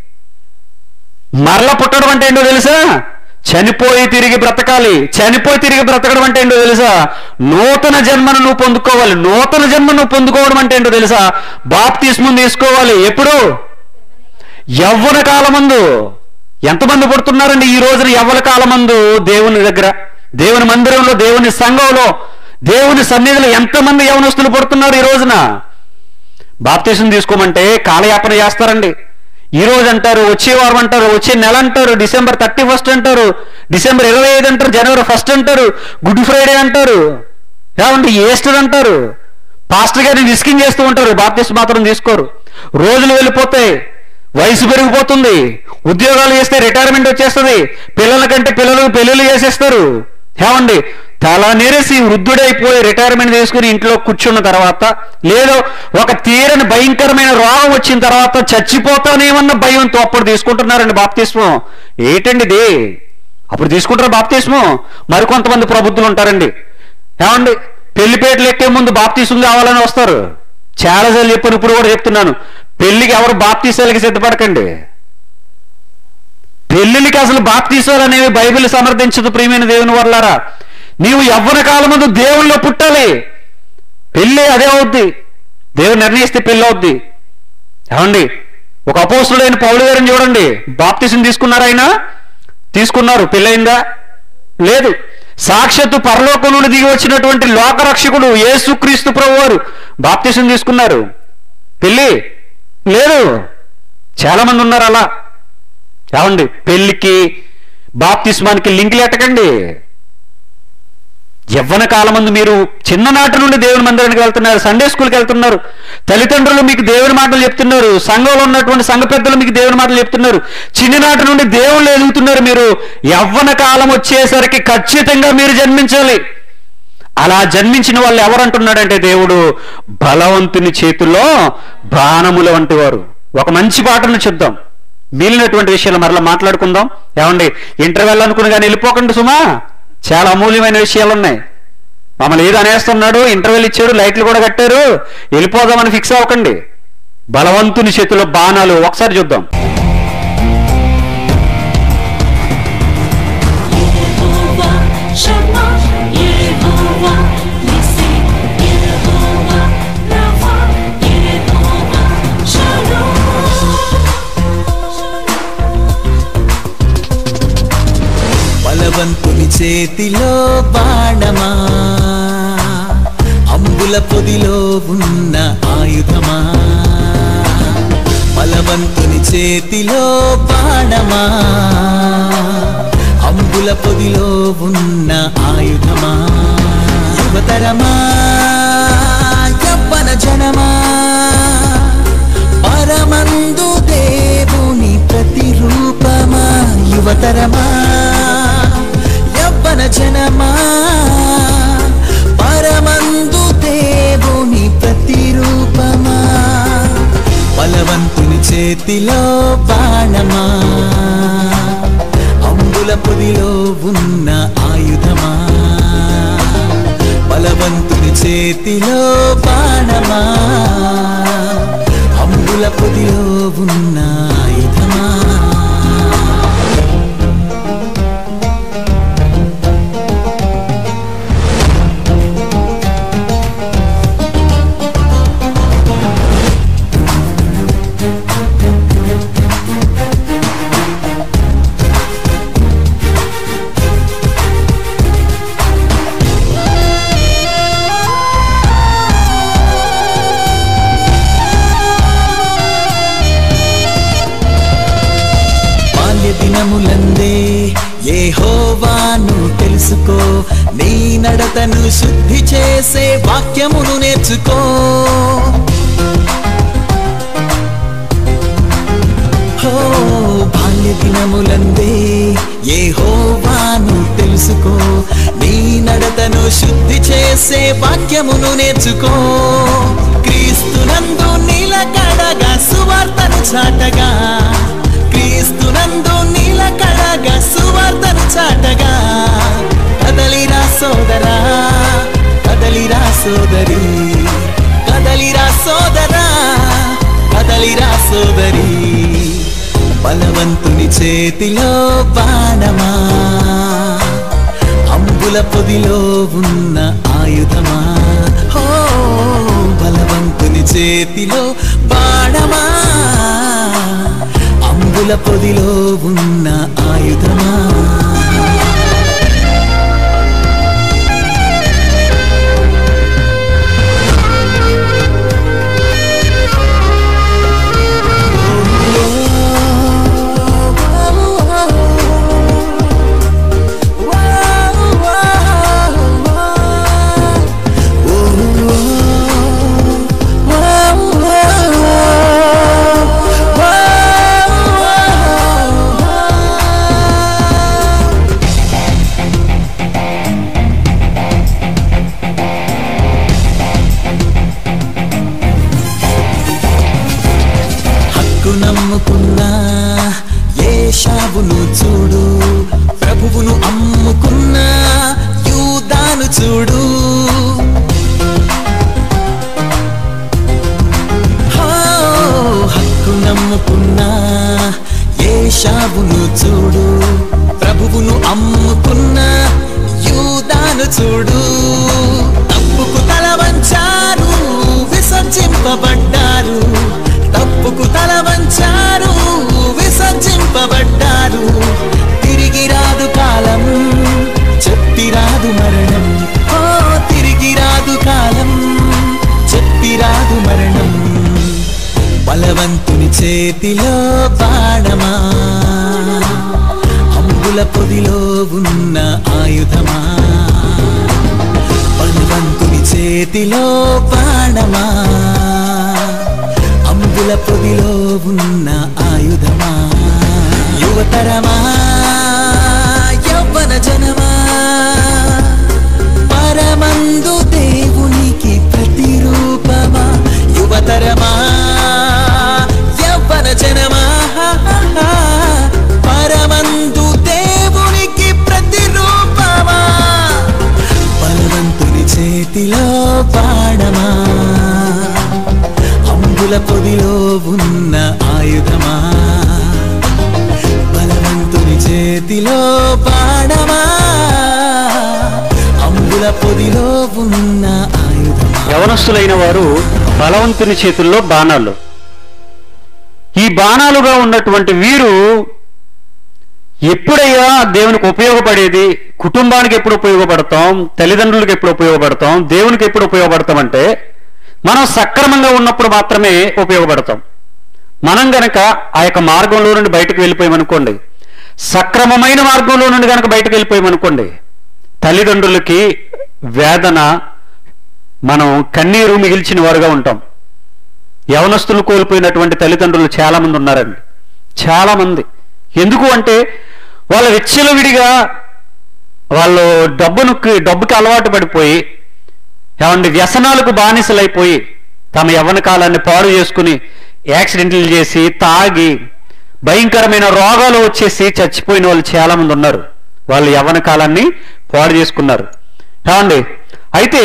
మరల పుట్టడం అంటే ఏంటో తెలుసా చనిపోయి తిరిగి బ్రతకాలి చనిపోయి తిరిగి బ్రతకడం అంటే ఏంటో తెలుసా నూతన జన్మను నువ్వు పొందుకోవాలి నూతన జన్మ నువ్వు పొందుకోవడం అంటే ఏంటో తెలుసా బాప్తిస్మం తీసుకోవాలి ఎప్పుడు యవ్వన కాలమందు ఎంతమంది పుడుతున్నారండి ఈ రోజున యవ్వన కాలమందు దేవుని దగ్గర దేవుని మందిరంలో దేవుని సంఘంలో దేవుని సన్నిధిలో ఎంతమంది యవనస్తులు పుడుతున్నారు ఈ రోజున బాప్తీసం తీసుకోమంటే కాలయాపన చేస్తారండి ఈ రోజు అంటారు వచ్చే వారం అంటారు వచ్చే నెల అంటారు డిసెంబర్ థర్టీ ఫస్ట్ అంటారు డిసెంబర్ ఇరవై ఐదు అంటారు జనవరి ఫస్ట్ అంటారు గుడ్ ఫ్రైడే అంటారు ఏమండి ఈస్టర్ అంటారు పాస్టర్ గారిని విస్కింగ్ చేస్తూ ఉంటారు బాప్తీసం మాత్రం తీసుకోరు రోజులు వెళ్ళిపోతాయి వయసు పెరిగిపోతుంది ఉద్యోగాలు చేస్తే రిటైర్మెంట్ వచ్చేస్తుంది పిల్లల కంటే పిల్లలకు పెళ్ళిళ్ళు చేసేస్తారు ఏమండి తల నేరేసి వృద్ధుడైపోయి రిటైర్మెంట్ తీసుకుని ఇంట్లో కూర్చున్న తర్వాత లేదో ఒక తీరని భయంకరమైన రోగం వచ్చిన తర్వాత చచ్చిపోతానేమన్న భయంతో అప్పుడు తీసుకుంటున్నారండి బాప్తిస్మం ఏంటండి ఇది అప్పుడు తీసుకుంటారు బాప్తిస్మం మరికొంతమంది ప్రబుద్ధులు ఉంటారండి ఏమండి పెళ్లిపేటలు ఎక్కే ముందు బాప్తీసం కావాలని వస్తారు చాలాసార్లు చెప్పాను ఇప్పుడు కూడా చెప్తున్నాను పెళ్లికి ఎవరు బాప్తీసాలకి సిద్ధపడకండి పెళ్లికి అసలు బాప్తీసాలు అనేవి బైబిల్ సమర్థించదు ప్రియమైన దేవుని వర్లారా నీవు యవ్వన కాలం ముందు దేవుల్లో పుట్టాలి పెళ్ళి అదే అవుద్ది దేవుడు నిర్ణయిస్తే పెళ్ళి అవుద్ది ఏమండి ఒక అపోస్తుడైన పౌలు గారిని చూడండి బాప్తీసం తీసుకున్నారా ఆయన తీసుకున్నారు పెళ్ళయిందా లేదు సాక్షాత్తు పరలోకం నుండి దిగి వచ్చినటువంటి లోకరక్షకుడు యేసుక్రీస్తు ప్రభు వారు బాప్తీసం తీసుకున్నారు పెళ్ళి లేదు చాలా మంది ఉన్నారు అలా ఏమండి పెళ్లికి బాప్తిస్మానికి లింకులు ఎట్టకండి యవ్వన కాలమందు మీరు చిన్ననాటి నుండి దేవుని మందిరానికి వెళ్తున్నారు సండే స్కూల్కి వెళ్తున్నారు తల్లిదండ్రులు మీకు దేవుని మాటలు చెప్తున్నారు సంఘంలో ఉన్నటువంటి సంఘ పెద్దలు మీకు దేవుని మాటలు చెప్తున్నారు చిన్ననాటి నుండి దేవుళ్ళు ఎదుగుతున్నారు మీరు యవ్వన కాలం వచ్చేసరికి ఖచ్చితంగా మీరు జన్మించాలి అలా జన్మించిన వాళ్ళు ఎవరంటున్నాడంటే దేవుడు బలవంతుని చేతుల్లో బాణములు వంటి వారు ఒక మంచి పాటను చూద్దాం మిగిలినటువంటి విషయాలు మరలా మాట్లాడుకుందాం ఏమండి ఇంటర్వెల్ అనుకుని కానీ వెళ్ళిపోకండి సుమా చాలా అమూల్యమైన విషయాలు ఉన్నాయి మమ్మల్ని ఏదో అనేస్తున్నాడు ఇంటర్వెల్ ఇచ్చాడు లైట్లు కూడా కట్టారు వెళ్ళిపోదామని ఫిక్స్ అవ్వకండి బలవంతుని చేతిలో బాణాలు ఒకసారి చూద్దాం Yehovah Shammah, Yehovah Nissi, Yehovah Rapha, Yehovah Shalom. బలవంతుని చేతిలో బాణమా అంబుల పొదిలో ఉన్న ఆయుధమా బలవంతుని చేతిలో బాణమా అంబుల పొదిలో ఉన్న ఆయుధమా యువతరమా యవ్వన జనమా పరమందు దేవుని ప్రతిరూపమా యువతరమా యవ్వన జనమా పరమందు యువతరమా అంబుల పొదిలో ఉన్న ఆయుధమా బలవంతుని చేతిలో బాణమా అంబుల పొదిలో ఉన్న ఆయుధమా బాల్య దినములందే ఏ హోవాను తెలుసుకో నీ నడతను శుద్ధి చేసే వాక్యమును నేర్చుకో హో బాల్య దినములందే ఏ హోవాను తెలుసుకో నీ నడతను శుద్ధి చేసే వాక్యమును నేర్చుకో క్రీస్తునందు నీలకడగా సువార్తను చాటగా క్రీస్తునందు నీలకడగా సువార్తను చాటగా కదలిరా సోదరా కదలిరా సోదరి కదలిరా సోదరా కదలిరా సోదరి బలవంతుని చేతిలో బాణమా అంబుల పొదిలో ఉన్న ఆయుధమా హో బలవంతుని చేతిలో బాణమా అంబుల పొదిలో ఉన్న ఆయుధమా హక్కు నమ్ముకున్నా ఏ షాబును చూడు ప్రభువును అమ్ముకున్నా యూదాను చూడు హో, హక్కు నమ్ముకున్నా ఏ షాబును చూడు ప్రభువును అమ్ముకున్నా యూదాను చూడు తప్పుకు తల వంచారు విసర్జింపబడ్డారు తప్పుకు తల వంచారు విసర్జింపబడ్డారు తిరిగి రాదు కాలం చెప్పి రాదు మరణం ఓ తిరిగి రాదు కాలం చెప్పి రాదు మరణం బలవంతుని చేతిలో బాణమా అంబుల పొదిలో ఉన్న ఆయుధమా బలవంతుని చేతిలో బాణమా అంబుల పొదిలో ఉన్న ఆయుధమా యువతరమా యవ్వన జనమా పరమందు దేవునికి ప్రతిరూపమా యువతరమా యవ్వన జనమా పరమందు దేవునికి ప్రతిరూపమా బలవంతుని చేతిలో బాణమా అంబుల పొదిలో ఉన్న ఆయుధమా బలవంతుని చేతిలో బాణమా అంబుల పొదిలో ఉన్న ఆయుధమా యవనస్తులైన వారు బలవంతుని చేతుల్లో బాణాలు ఈ బాణాలుగా ఉన్నటువంటి వీరు ఎప్పుడయ్యా దేవునికి ఉపయోగపడేది కుటుంబానికి ఎప్పుడు ఉపయోగపడతాం తల్లిదండ్రులకు ఎప్పుడు ఉపయోగపడతాం దేవునికి ఎప్పుడు ఉపయోగపడతాం అంటే మనం సక్రమంగా ఉన్నప్పుడు మాత్రమే ఉపయోగపడతాం మనం గనక ఆ యొక్క మార్గంలో నుండి బయటకు వెళ్ళిపోయామనుకోండి సక్రమమైన మార్గంలో నుండి గనక బయటకు వెళ్ళిపోయామనుకోండి తల్లిదండ్రులకి వేదన మనం కన్నీరు మిగిల్చిన వారుగా ఉంటాం యవనస్తులు కోల్పోయినటువంటి తల్లిదండ్రులు చాలా మంది ఉన్నారండి చాలా మంది ఎందుకు అంటే వాళ్ళ విచ్చలవిడిగా వాళ్ళు డబ్బును డబ్బుకి అలవాటు పడిపోయి ఏమండి వ్యసనాలకు బానిసలైపోయి తమ యవ్వన కాలాన్ని పాడు చేసుకుని యాక్సిడెంట్లు చేసి తాగి భయంకరమైన రోగాలు వచ్చేసి చచ్చిపోయిన వాళ్ళు చాలా మంది ఉన్నారు వాళ్ళు యవ్వన కాలాన్ని పాడు చేసుకున్నారు ఏమండి అయితే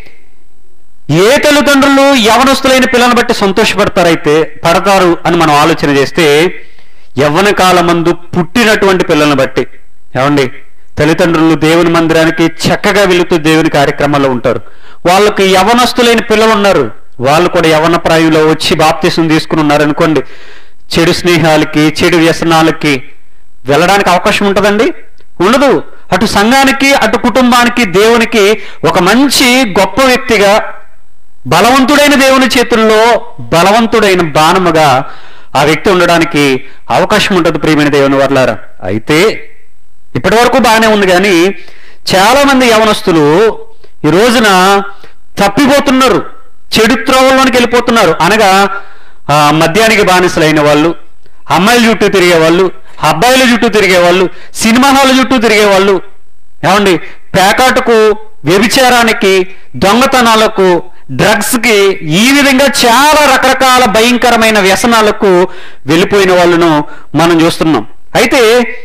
ఏ తల్లిదండ్రులు యవనస్తులైన పిల్లలను బట్టి సంతోషపడతారైతే పడతారు అని మనం ఆలోచన చేస్తే యవ్వన కాలమందు పుట్టినటువంటి పిల్లలను బట్టి ఏమండి తల్లిదండ్రులు దేవుని మందిరానికి చక్కగా వెళుతూ దేవుని కార్యక్రమాల్లో ఉంటారు వాళ్ళకి యవనస్తులైన పిల్లలు ఉన్నారు వాళ్ళు కూడా యవన ప్రాయంలో వచ్చి బాప్తీసం తీసుకుని ఉన్నారు అనుకోండి చెడు స్నేహాలకి చెడు వ్యసనాలకి వెళ్ళడానికి అవకాశం ఉంటుందండి ఉండదు అటు సంఘానికి అటు కుటుంబానికి దేవునికి ఒక మంచి గొప్ప వ్యక్తిగా బలవంతుడైన దేవుని చేతుల్లో బలవంతుడైన బాణముగా ఆ వ్యక్తి ఉండడానికి అవకాశం ఉంటుంది ప్రియమైన దేవుని వర్లారా అయితే ఇప్పటి వరకు బాగానే ఉంది కానీ చాలా మంది యవనస్తులు ఈ రోజున తప్పిపోతున్నారు చెడు త్రోవల్లోనికి వెళ్ళిపోతున్నారు అనగా ఆ, మద్యానికి బానిసలైన వాళ్ళు అమ్మాయిల చుట్టూ తిరిగే వాళ్ళు అబ్బాయిల చుట్టూ తిరిగే వాళ్ళు సినిమా హాల్ చుట్టూ తిరిగే వాళ్ళు ఏమండి పేకాటకు వ్యభిచారానికి దొంగతనాలకు డ్రగ్స్ కి ఈ విధంగా చాలా రకరకాల భయంకరమైన వ్యసనాలకు వెళ్ళిపోయిన వాళ్ళను మనం చూస్తున్నాం అయితే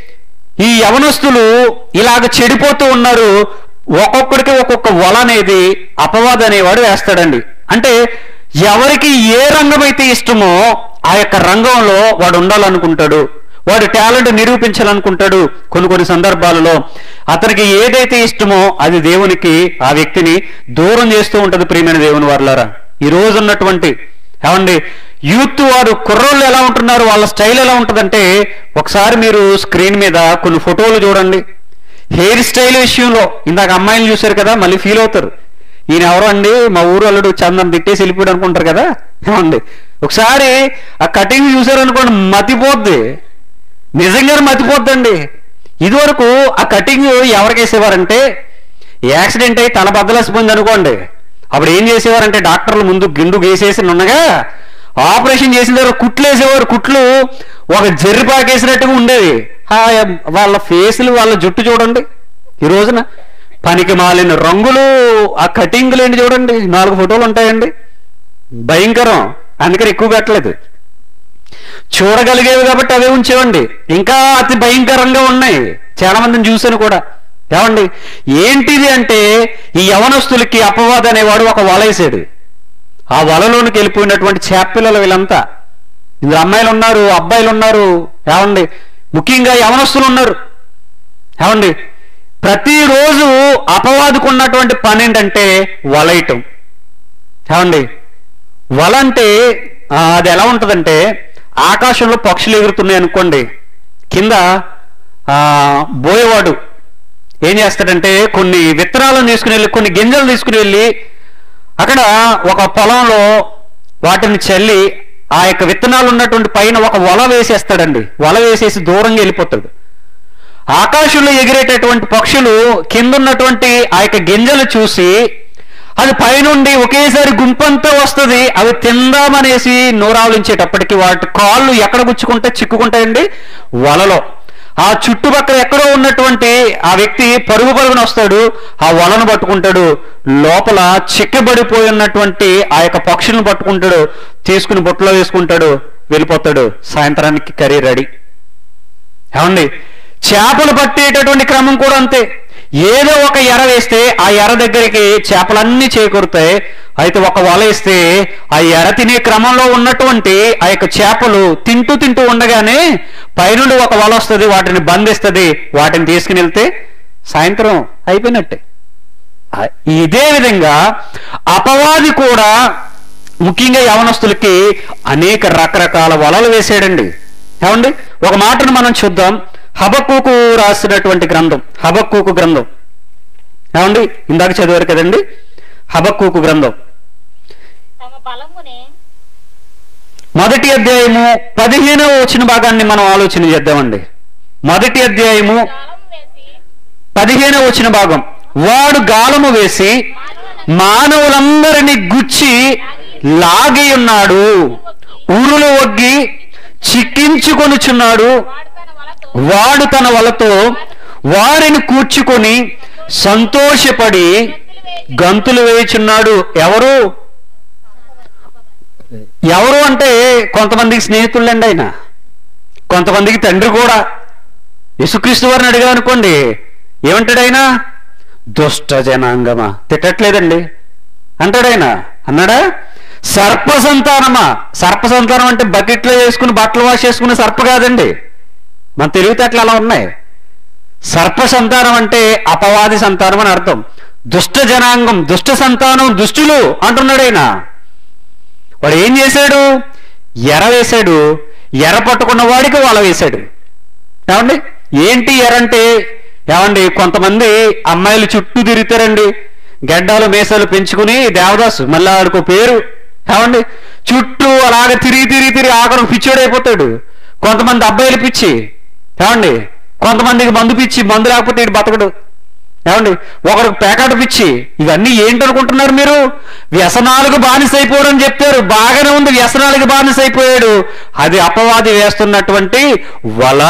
ఈ యవనస్తులు ఇలాగ చెడిపోతూ ఉన్నారు ఒక్కొక్కడికి ఒక్కొక్క వల అనేది అపవాదం అనేవాడు వేస్తాడండి అంటే ఎవరికి ఏ రంగం అయితే ఇష్టమో ఆ యొక్క రంగంలో వాడు ఉండాలనుకుంటాడు వాడు టాలెంట్ నిరూపించాలనుకుంటాడు కొన్ని కొన్ని సందర్భాలలో అతనికి ఏదైతే ఇష్టమో అది దేవునికి ఆ వ్యక్తిని దూరం చేస్తూ ఉంటది ప్రియమైన దేవుని వారులారా ఈ రోజు ఉన్నటువంటి ఏమండి యూత్ వారు కుర్రోళ్ళు ఎలా ఉంటున్నారు వాళ్ళ స్టైల్ ఎలా ఉంటుందంటే ఒకసారి మీరు స్క్రీన్ మీద కొన్ని ఫోటోలు చూడండి హెయిర్ స్టైల్ విషయంలో ఇందాక అమ్మాయిలు చూశారు కదా మళ్ళీ ఫీల్ అవుతారు ఈయన ఎవరో అండి మా ఊరు అల్లుడు చందన్ తిట్టేసి వెళ్ళిపోయాడు అనుకుంటారు కదా ఏమండి ఒకసారి ఆ కటింగ్ చూసారనుకోండి మతిపోద్ది నిజంగానే మతిపోద్దండి ఇదివరకు ఆ కటింగ్ ఎవరికి వేసేవారంటే యాక్సిడెంట్ అయి తల బద్దలసిపోయింది అనుకోండి అప్పుడు ఏం చేసేవారంటే డాక్టర్లు ముందు గిండు గేసేసి ఉండగా ఆపరేషన్ చేసిన తర్వాత కుట్లు వేసేవారు కుట్లు ఒక జర్రిపాకేసినట్టుగా ఉండేది ఆ, వాళ్ళ ఫేసులు వాళ్ళ జుట్టు చూడండి ఈ రోజున పనికి మాలిన రంగులు ఆ కటింగ్లు ఏంటి చూడండి నాలుగు ఫోటోలు ఉంటాయండి భయంకరం అందుకని ఎక్కువ పెట్టలేదు చూడగలిగేవి కాబట్టి అవే ఉంచేవండి ఇంకా అతి భయంకరంగా ఉన్నాయి చాలా మందిని చూశాను కూడా ఏమండి ఏంటిది అంటే ఈ యవనస్తులకి అపవాద అనేవాడు ఒక వల వేసాడు ఆ వలలోనికి వెళ్ళిపోయినటువంటి చేపపిల్లలు వీళ్ళంతా ఇందులో అమ్మాయిలు ఉన్నారు అబ్బాయిలు ఉన్నారు ఏమండి ముఖ్యంగా యవనస్తులు ఉన్నారు ఏమండి ప్రతిరోజు అపవాదుకున్నటువంటి పని ఏంటంటే వలయటం ఏమండి వల అంటే ఆ, అది ఎలా ఉంటుందంటే ఆకాశంలో పక్షులు ఎగురుతున్నాయి అనుకోండి కింద ఆ, బోయేవాడు ఏం చేస్తాడంటే కొన్ని విత్తనాలను తీసుకుని వెళ్ళి కొన్ని గింజలు తీసుకుని వెళ్ళి అక్కడ ఒక పొలంలో వాటిని చల్లి ఆ యొక్క విత్తనాలు ఉన్నటువంటి పైన ఒక వల వేసేస్తాడండి వల వేసేసి దూరంగా వెళ్ళిపోతాడు ఆకాశంలో ఎగిరేటటువంటి పక్షులు కింద ఉన్నటువంటి ఆ యొక్క గింజలు చూసి అది పైనుండి ఒకేసారి గుంపంతా వస్తుంది అవి తిందామనేసి నోరావలించేటప్పటికి వాటి కాళ్ళు ఎక్కడ గుచ్చుకుంటే చిక్కుకుంటాయండి వలలో ఆ చుట్టుపక్కల ఎక్కడో ఉన్నటువంటి ఆ వ్యక్తి పరుగు పరుగున వస్తాడు ఆ వలను పట్టుకుంటాడు లోపల చిక్కబడిపోయి ఉన్నటువంటి ఆ యొక్క పక్షులను పట్టుకుంటాడు తీసుకుని బుట్టలో వేసుకుంటాడు వెళ్ళిపోతాడు సాయంత్రానికి కర్రీ రెడీ ఏమండి చేపలు పట్టేటటువంటి క్రమం కూడా అంతే ఏదో ఒక ఎర వేస్తే ఆ ఎర దగ్గరికి చేపలన్నీ చేకూరుతాయి అయితే ఒక వల వేస్తే ఆ ఎర తినే క్రమంలో ఉన్నటువంటి ఆ యొక్క చేపలు తింటూ తింటూ ఉండగానే పైనుండి ఒక వల వస్తుంది వాటిని బంధిస్తుంది వాటిని తీసుకుని వెళ్తే సాయంత్రం అయిపోయినట్టే ఆ, ఇదే విధంగా అపవాది కూడా ముఖ్యంగా యవనస్తులకి అనేక రకరకాల వలలు వేసాడండి ఏమండి ఒక మాటను మనం చూద్దాం హబక్కూకు రాసినటువంటి గ్రంథం హబక్కూకు గ్రంథం ఏమండి ఇందాక చదివారు కదండి హబక్కూకు గ్రంథం తమ బలమునే మొదటి అధ్యాయము పదిహేనవ వచ్చిన భాగాన్ని మనం ఆలోచన చేద్దామండి మొదటి అధ్యాయము కాలం వేసి పదిహేనవ వచ్చిన భాగం వాడు గాలము వేసి మానవులందరినీ గుచ్చి లాగి ఉన్నాడు ఊరులు ఒగ్గి చిక్కించుకొనుచున్నాడు వాడు తన వలతో వాడు తన వలతో వారిని కూర్చుకొని సంతోషపడి గంతులు వేయుచున్నాడు ఎవరు ఎవరు అంటే కొంతమందికి స్నేహితులండి ఆయన కొంతమందికి తండ్రి కూడా యేసుక్రీస్తు వారిని అడిగామనుకోండి ఏమంటాడు ఆయన దుష్ట జనాంగమా తిట్టట్లేదండి అంటాడు ఆయన అన్నాడా సర్ప సంతానమా సర్ప సంతానం అంటే బకెట్లో వేసుకుని బట్టలు వాష్ చేసుకునే సర్ప కాదండి మన తెలివితేటలు అలా ఉన్నాయి సర్ప సంతానం అంటే అపవాది సంతానం అని అర్థం దుష్ట జనాంగం దుష్ట సంతానం దుష్టులు అంటున్నాడు ఆయన వాడు ఏం చేశాడు ఎర వేశాడు ఎర పట్టుకున్న వాడికి వల వేశాడు ఏమండి ఏంటి ఎర అంటే ఏమండి కొంతమంది అమ్మాయిలు చుట్టూ తిరుగుతారండి గడ్డాలు మీసాలు పెంచుకుని దేవదాసు మళ్ళీ ఆడికో పేరు ఏమండి చుట్టూ అలాగ తిరిగి తిరిగి తిరిగి ఆఖరు పిచ్చోడైపోతాడు కొంతమంది అబ్బాయిలు పిచ్చి ఏమండి కొంతమందికి మందు పిచ్చి మందు లేకపోతే ఇటు బతకడు ఏమండి ఒకరికి పేకాట పిచ్చి ఇవన్నీ ఏంటనుకుంటున్నారు మీరు వ్యసనాలకు బానిస అయిపోవడం చెప్తారు బాగానే ఉంది వ్యసనాలకు బానిస అయిపోయాడు అది అపవాది వేస్తున్నటువంటి వల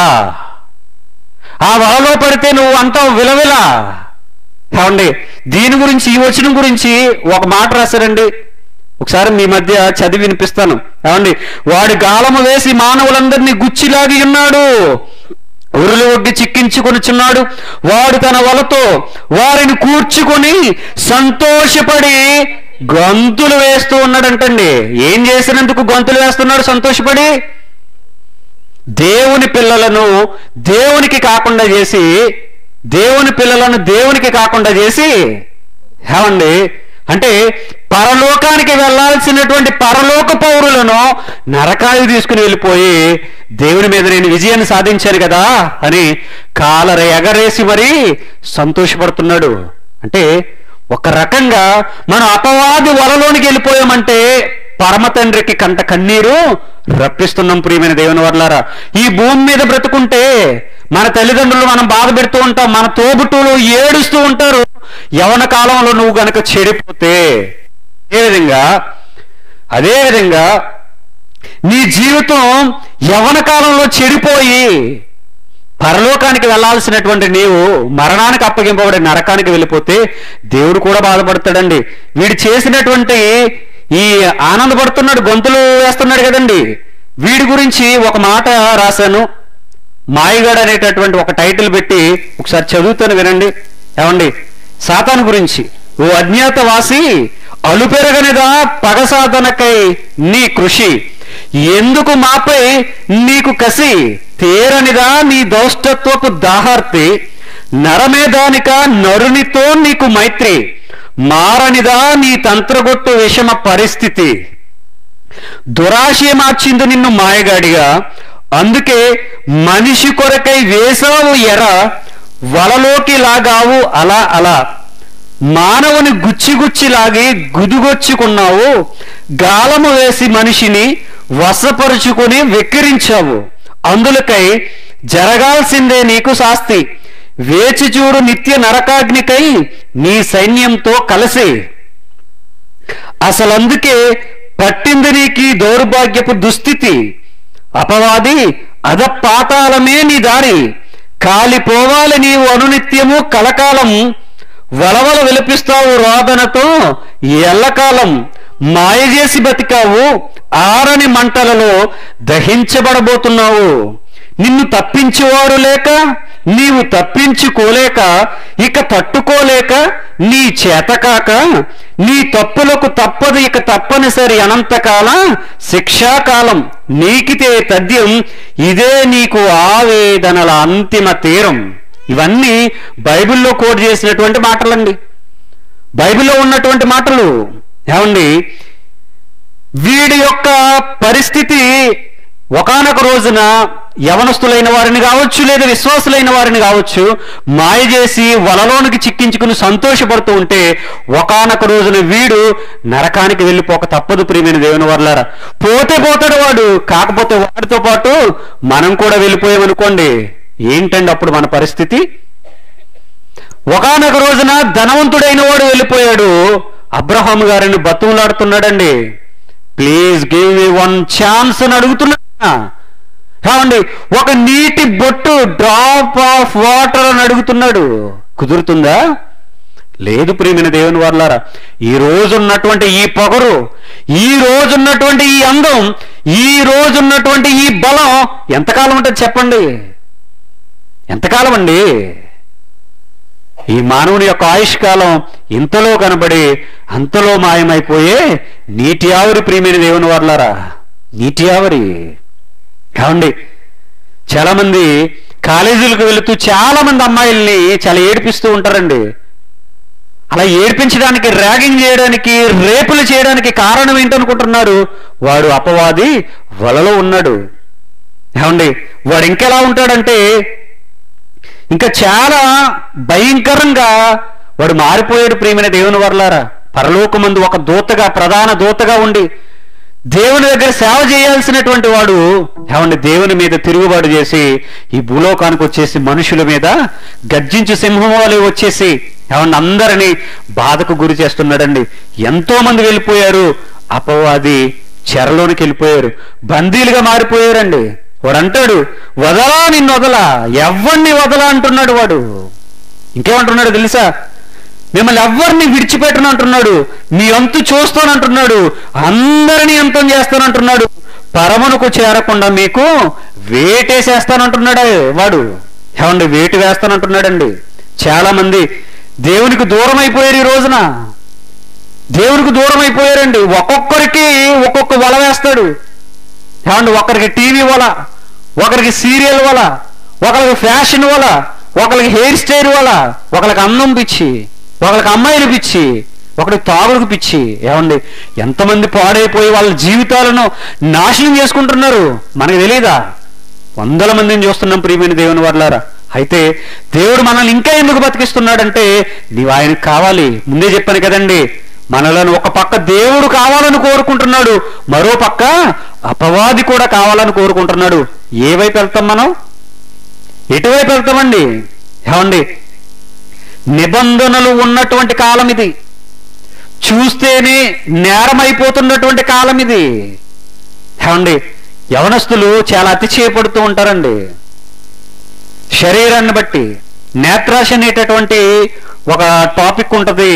ఆ వలలో పడితే నువ్వు అంటావు విలవిల ఏమండి దీని గురించి ఈ వచనం గురించి ఒక మాట రాశారండి ఒకసారి మీ మధ్య చదివి వినిపిస్తాను ఏమండి వాడి గాలము వేసి మానవులందరినీ గుచ్చిలాగి ఉన్నాడు ఉరులు ఒడ్డి చిక్కించుకొనిచున్నాడు వాడు తన వలతో వారిని కూర్చుకొని సంతోషపడి గంతులు వేస్తూ ఉన్నాడంటండి ఏం చేసినందుకు గంతులు వేస్తున్నాడు సంతోషపడి దేవుని పిల్లలను దేవునికి కాకుండా చేసి దేవుని పిల్లలను దేవునికి కాకుండా చేసి ఏమండి అంటే పరలోకానికి వెళ్ళాల్సినటువంటి పరలోక పౌరులను నరకానికి తీసుకుని వెళ్ళిపోయి దేవుని మీద నేను విజయాన్ని సాధించాను కదా అని కాలర ఎగరేసి మరీ సంతోషపడుతున్నాడు అంటే ఒక రకంగా మనం అపవాది వలలోనికి వెళ్ళిపోయామంటే పరమ తండ్రికి కంట కన్నీరు రప్పిస్తున్నాం ప్రియమైన దేవుని వర్లారా ఈ భూమి మీద బ్రతుకుంటే మన తల్లిదండ్రులు మనం బాధ పెడుతూ ఉంటాం మన తోబుట్టులు ఏడుస్తూ ఉంటారు యవన కాలంలో నువ్వు గనక చెడిపోతే ఏ విధంగా అదే విధంగా నీ జీవితం యవన కాలంలో చెడిపోయి పరలోకానికి వెళ్ళాల్సినటువంటి నీవు మరణానికి అప్పగింపబడి నరకానికి వెళ్ళిపోతే దేవుడు కూడా బాధపడతాడండి వీడు చేసినటువంటి ఈ ఆనందపడుతున్నాడు గొంతులు వేస్తున్నాడు కదండి వీడి గురించి ఒక మాట రాశాను మాయగాడు అనేటటువంటి ఒక టైటిల్ పెట్టి ఒకసారి చదువుతాను వినండి ఏమండి సాతాను గురించి ఓ అజ్ఞాతవాసి అలుపెరగనిదా పగ సాధనకై నీ కృషి ఎందుకు మాపై నీకు కసి తేరనిదా నీ దౌష్టత్వపు దాహార్తి నరమేదానిక నరునితో నీకు మైత్రి మారనిదా నీ తంత్రగొట్టు విషమ పరిస్థితి దురాశే మార్చింది నిన్ను మాయగాడిగా అందుకే మనిషి కొరకై వేసావు ఎర వలలోకి లాగావు అలా అలా మానవుని గుచ్చి గుచ్చి లాగి గుదిగొచ్చుకున్నావు గాలము వేసి మనిషిని వశపరుచుకొని వెక్కిరించావు అందులకై జరగాల్సిందే నీకు శాస్తి వేచి చూడు నిత్య నరకాగ్నికై నీ సైన్యంతో కలిసి అసలందుకే పట్టింది నీకి దౌర్భాగ్యపు దుస్థితి అపవాది అద పాతాళమే నీ దారి కాలిపోవాలి నీవు అనునిత్యము కలకాలం వలవల విలపిస్తావు రోదనతో ఎల్లకాలం మాయ చేసి బతికావు ఆరని మంటలలో దహించబడబోతున్నావు నిన్ను తప్పించేవారు లేక నీవు తప్పించుకోలేక ఇక తట్టుకోలేక నీ చేతకాక నీ తప్పులకు తప్పదు ఇక తప్పనిసరి అనంతకాల శిక్షాకాలం నీకితే తథ్యం ఇదే నీకు ఆవేదనల అంతిమ తీరం ఇవన్నీ బైబిల్లో కోడ్ చేసినటువంటి మాటలండి బైబిల్లో ఉన్నటువంటి మాటలు ఏమండి వీడి యొక్క పరిస్థితి ఒకానొక రోజున యవనస్తులైన వారిని కావచ్చు లేదా విశ్వాసులైన వారిని కావచ్చు మాయ చేసి వలలోనికి చిక్కించుకుని సంతోషపడుతూ ఉంటే ఒకానొక రోజున వీడు నరకానికి వెళ్ళిపోక తప్పదు ప్రియమైన దేవుని వర్లారా పోతే పోతాడు వాడు కాకపోతే వాడితో పాటు మనం కూడా వెళ్ళిపోయామనుకోండి ఏంటండి అప్పుడు మన పరిస్థితి ఒకానొక రోజున ధనవంతుడైన వాడు వెళ్ళిపోయాడు అబ్రహాం గారిని బతువులాడుతున్నాడండి please give me one chance అని అడుగుతున్నా కావండి ఒక నీటి బొట్టు డ్రాప్ ఆఫ్ వాటర్ అని అడుగుతున్నాడు కుదురుతుందా లేదు ప్రియమైన దేవుని వర్లారా ఈ రోజున్నటువంటి ఈ పొగరు ఈ రోజున్నటువంటి ఈ అందం ఈ రోజున్నటువంటి ఈ బలం ఎంతకాలం ఉంటుంది చెప్పండి ఎంతకాలం అండి ఈ మానవుని యొక్క ఆయుష్కాలం ఇంతలో కనబడి అంతలో మాయమైపోయే నీటి ఆవిరి ప్రియమైన దేవుని వర్లారా నీటి ఆవిరి కావండి చాలా మంది కాలేజీలకు వెళుతూ చాలా మంది అమ్మాయిల్ని చాలా ఏడిపిస్తూ ఉంటారండి అలా ఏడ్పించడానికి ర్యాగింగ్ చేయడానికి రేపులు చేయడానికి కారణం ఏంటనుకుంటున్నారు వాడు అపవాది వలలో ఉన్నాడు ఏమండి వాడు ఇంకెలా ఉంటాడంటే ఇంకా చాలా భయంకరంగా వాడు మారిపోయాడు ప్రియమైన దేవుని వర్లారా పరలోకమందు ఒక దూతగా ప్రధాన దూతగా ఉండి దేవుని దగ్గర సేవ చేయాల్సినటువంటి వాడు ఏమండి దేవుని మీద తిరుగుబాటు చేసి ఈ భూలోకానికి వచ్చేసి మనుషుల మీద గర్జించు సింహం వలె వచ్చేసి ఏమండి అందరినీ బాధకు గురి చేస్తున్నాడండి ఎంతో మంది వెళ్ళిపోయారు అపవాది చెరలోనికి వెళ్ళిపోయారు బందీలుగా మారిపోయారండి వాడు అంటాడు వదలా నిన్ను వదలా ఎవరిని వదలా అంటున్నాడు వాడు ఇంకేమంటున్నాడు తెలుసా మిమ్మల్ని ఎవరిని విడిచిపెట్టను అంటున్నాడు మీ అంతు చూస్తానంటున్నాడు అందరినీ అంతం చేస్తానంటున్నాడు పరమునకు చేరకుండా మీకు వేటేసేస్తానంటున్నాడు వాడు ఏమండి వేటు వేస్తానంటున్నాడండి చాలా మంది దేవునికి దూరం అయిపోయారు ఈ రోజున దేవునికి దూరం అయిపోయారండి ఒక్కొక్కరికి ఒక్కొక్క వల వేస్తాడు ఏమండి ఒకరికి టీవీ వల ఒకరికి సీరియల్ వల ఒకరికి ఫ్యాషన్ వల ఒకరికి హెయిర్ స్టైల్ వల ఒకరికి అందం పిచ్చి ఒకరికి అమ్మాయిలు పిచ్చి ఒకరికి తాగుడుకు పిచ్చి ఏమండి ఎంతమంది పాడైపోయి వాళ్ళ జీవితాలను నాశనం చేసుకుంటున్నారు మనకు తెలియదా వందల మందిని చూస్తున్నాం ప్రియమైన దేవుని వర్లారా అయితే దేవుడు మనల్ని ఇంకా ఎందుకు బతికిస్తున్నాడంటే నీవు ఆయనకు కావాలి ముందే చెప్పాను కదండి మనలను ఒక పక్క దేవుడు కావాలని కోరుకుంటున్నాడు మరో పక్క అపవాది కూడా కావాలని కోరుకుంటున్నాడు ఏ వైపు వెళ్తాం మనం ఎటువైపు వెళ్తామండి ఏమండి నిబంధనలు ఉన్నటువంటి కాలం ఇది చూస్తేనే నేరమైపోతున్నటువంటి కాలం ఇది ఏమండి యవనస్తులు చాలా అతిశయపడుతూ ఉంటారండి శరీరాన్ని బట్టి నేత్రాశ అనేటటువంటి ఒక టాపిక్ ఉంటుంది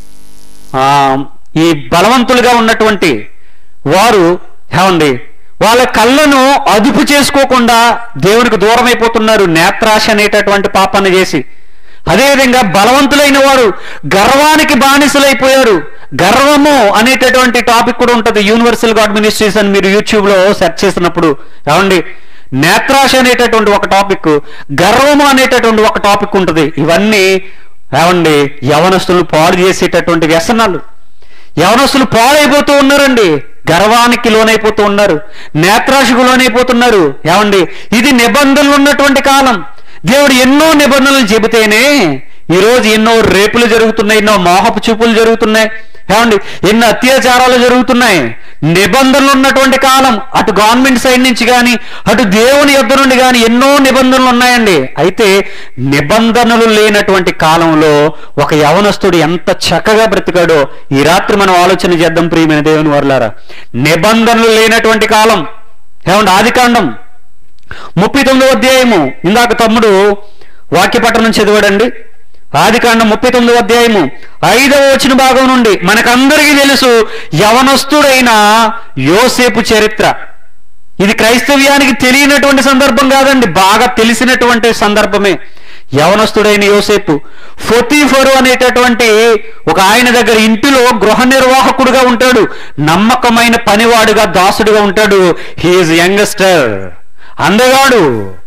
ఆ, ఈ బలవంతులుగా ఉన్నటువంటి వారు ఏమండి వాళ్ళ కళ్ళను అదుపు చేసుకోకుండా దేవునికి దూరం అయిపోతున్నారు నేత్రాశ అనేటటువంటి పాపాన్ని చేసి అదేవిధంగా బలవంతులైన వారు గర్వానికి బానిసలైపోయారు గర్వము అనేటటువంటి టాపిక్ కూడా ఉంటుంది యూనివర్సల్ గాడ్ మినిస్ట్రీస్ అని మీరు యూట్యూబ్ లో సెర్చ్ చేసినప్పుడు ఏమండి నేత్రాశ అనేటటువంటి ఒక టాపిక్ గర్వము అనేటటువంటి ఒక టాపిక్ ఉంటుంది ఇవన్నీ ఏమండి యవనస్తులు పాడు చేసేటటువంటి వ్యసనాలు యవనస్తులు పాడైపోతూ ఉన్నారండి గర్వానికి లోనైపోతూ ఉన్నారు నేత్రాశకు లోనైపోతున్నారు ఏమండి ఇది నిబంధనలు ఉన్నటువంటి కాలం దేవుడు ఎన్నో నిబంధనలు చెబితేనే ఈరోజు ఎన్నో రేపులు జరుగుతున్నాయి ఎన్నో మోహపు చూపులు జరుగుతున్నాయి ఏమండి ఎన్నో అత్యాచారాలు జరుగుతున్నాయి నిబంధనలు ఉన్నటువంటి కాలం అటు గవర్నమెంట్ సైడ్ నుంచి కానీ అటు దేవుని యొద్ద నుండి కానీ ఎన్నో నిబంధనలు ఉన్నాయండి అయితే నిబంధనలు లేనటువంటి కాలంలో ఒక యవనస్తుడు ఎంత చక్కగా బ్రతికాడో ఈ రాత్రి మనం ఆలోచన చేద్దాం ప్రియమైన దేవుని వర్లారా నిబంధనలు లేనటువంటి కాలం ఏమండి ఆదికాండం ముప్పై తొమ్మిదో అధ్యాయము ఇందాక తమ్ముడు వాక్యపట్టణం చదివాడండి ఆదికాండం ముప్పై తొమ్మిదో అధ్యాయము ఐదవ వచ్చిన భాగం నుండి మనకందరికీ తెలుసు యవనస్తుడైన యోసేపు చరిత్ర ఇది క్రైస్తవ్యానికి తెలియనటువంటి సందర్భం కాదండి బాగా తెలిసినటువంటి సందర్భమే యవనస్తుడైన యోసేపు ఫొతీఫరు అనేటటువంటి ఒక ఆయన దగ్గర ఇంటిలో గృహ నిర్వాహకుడుగా ఉంటాడు నమ్మకమైన పనివాడుగా దాసుడుగా ఉంటాడు హీఈస్ యంగస్టర్ అందగాడు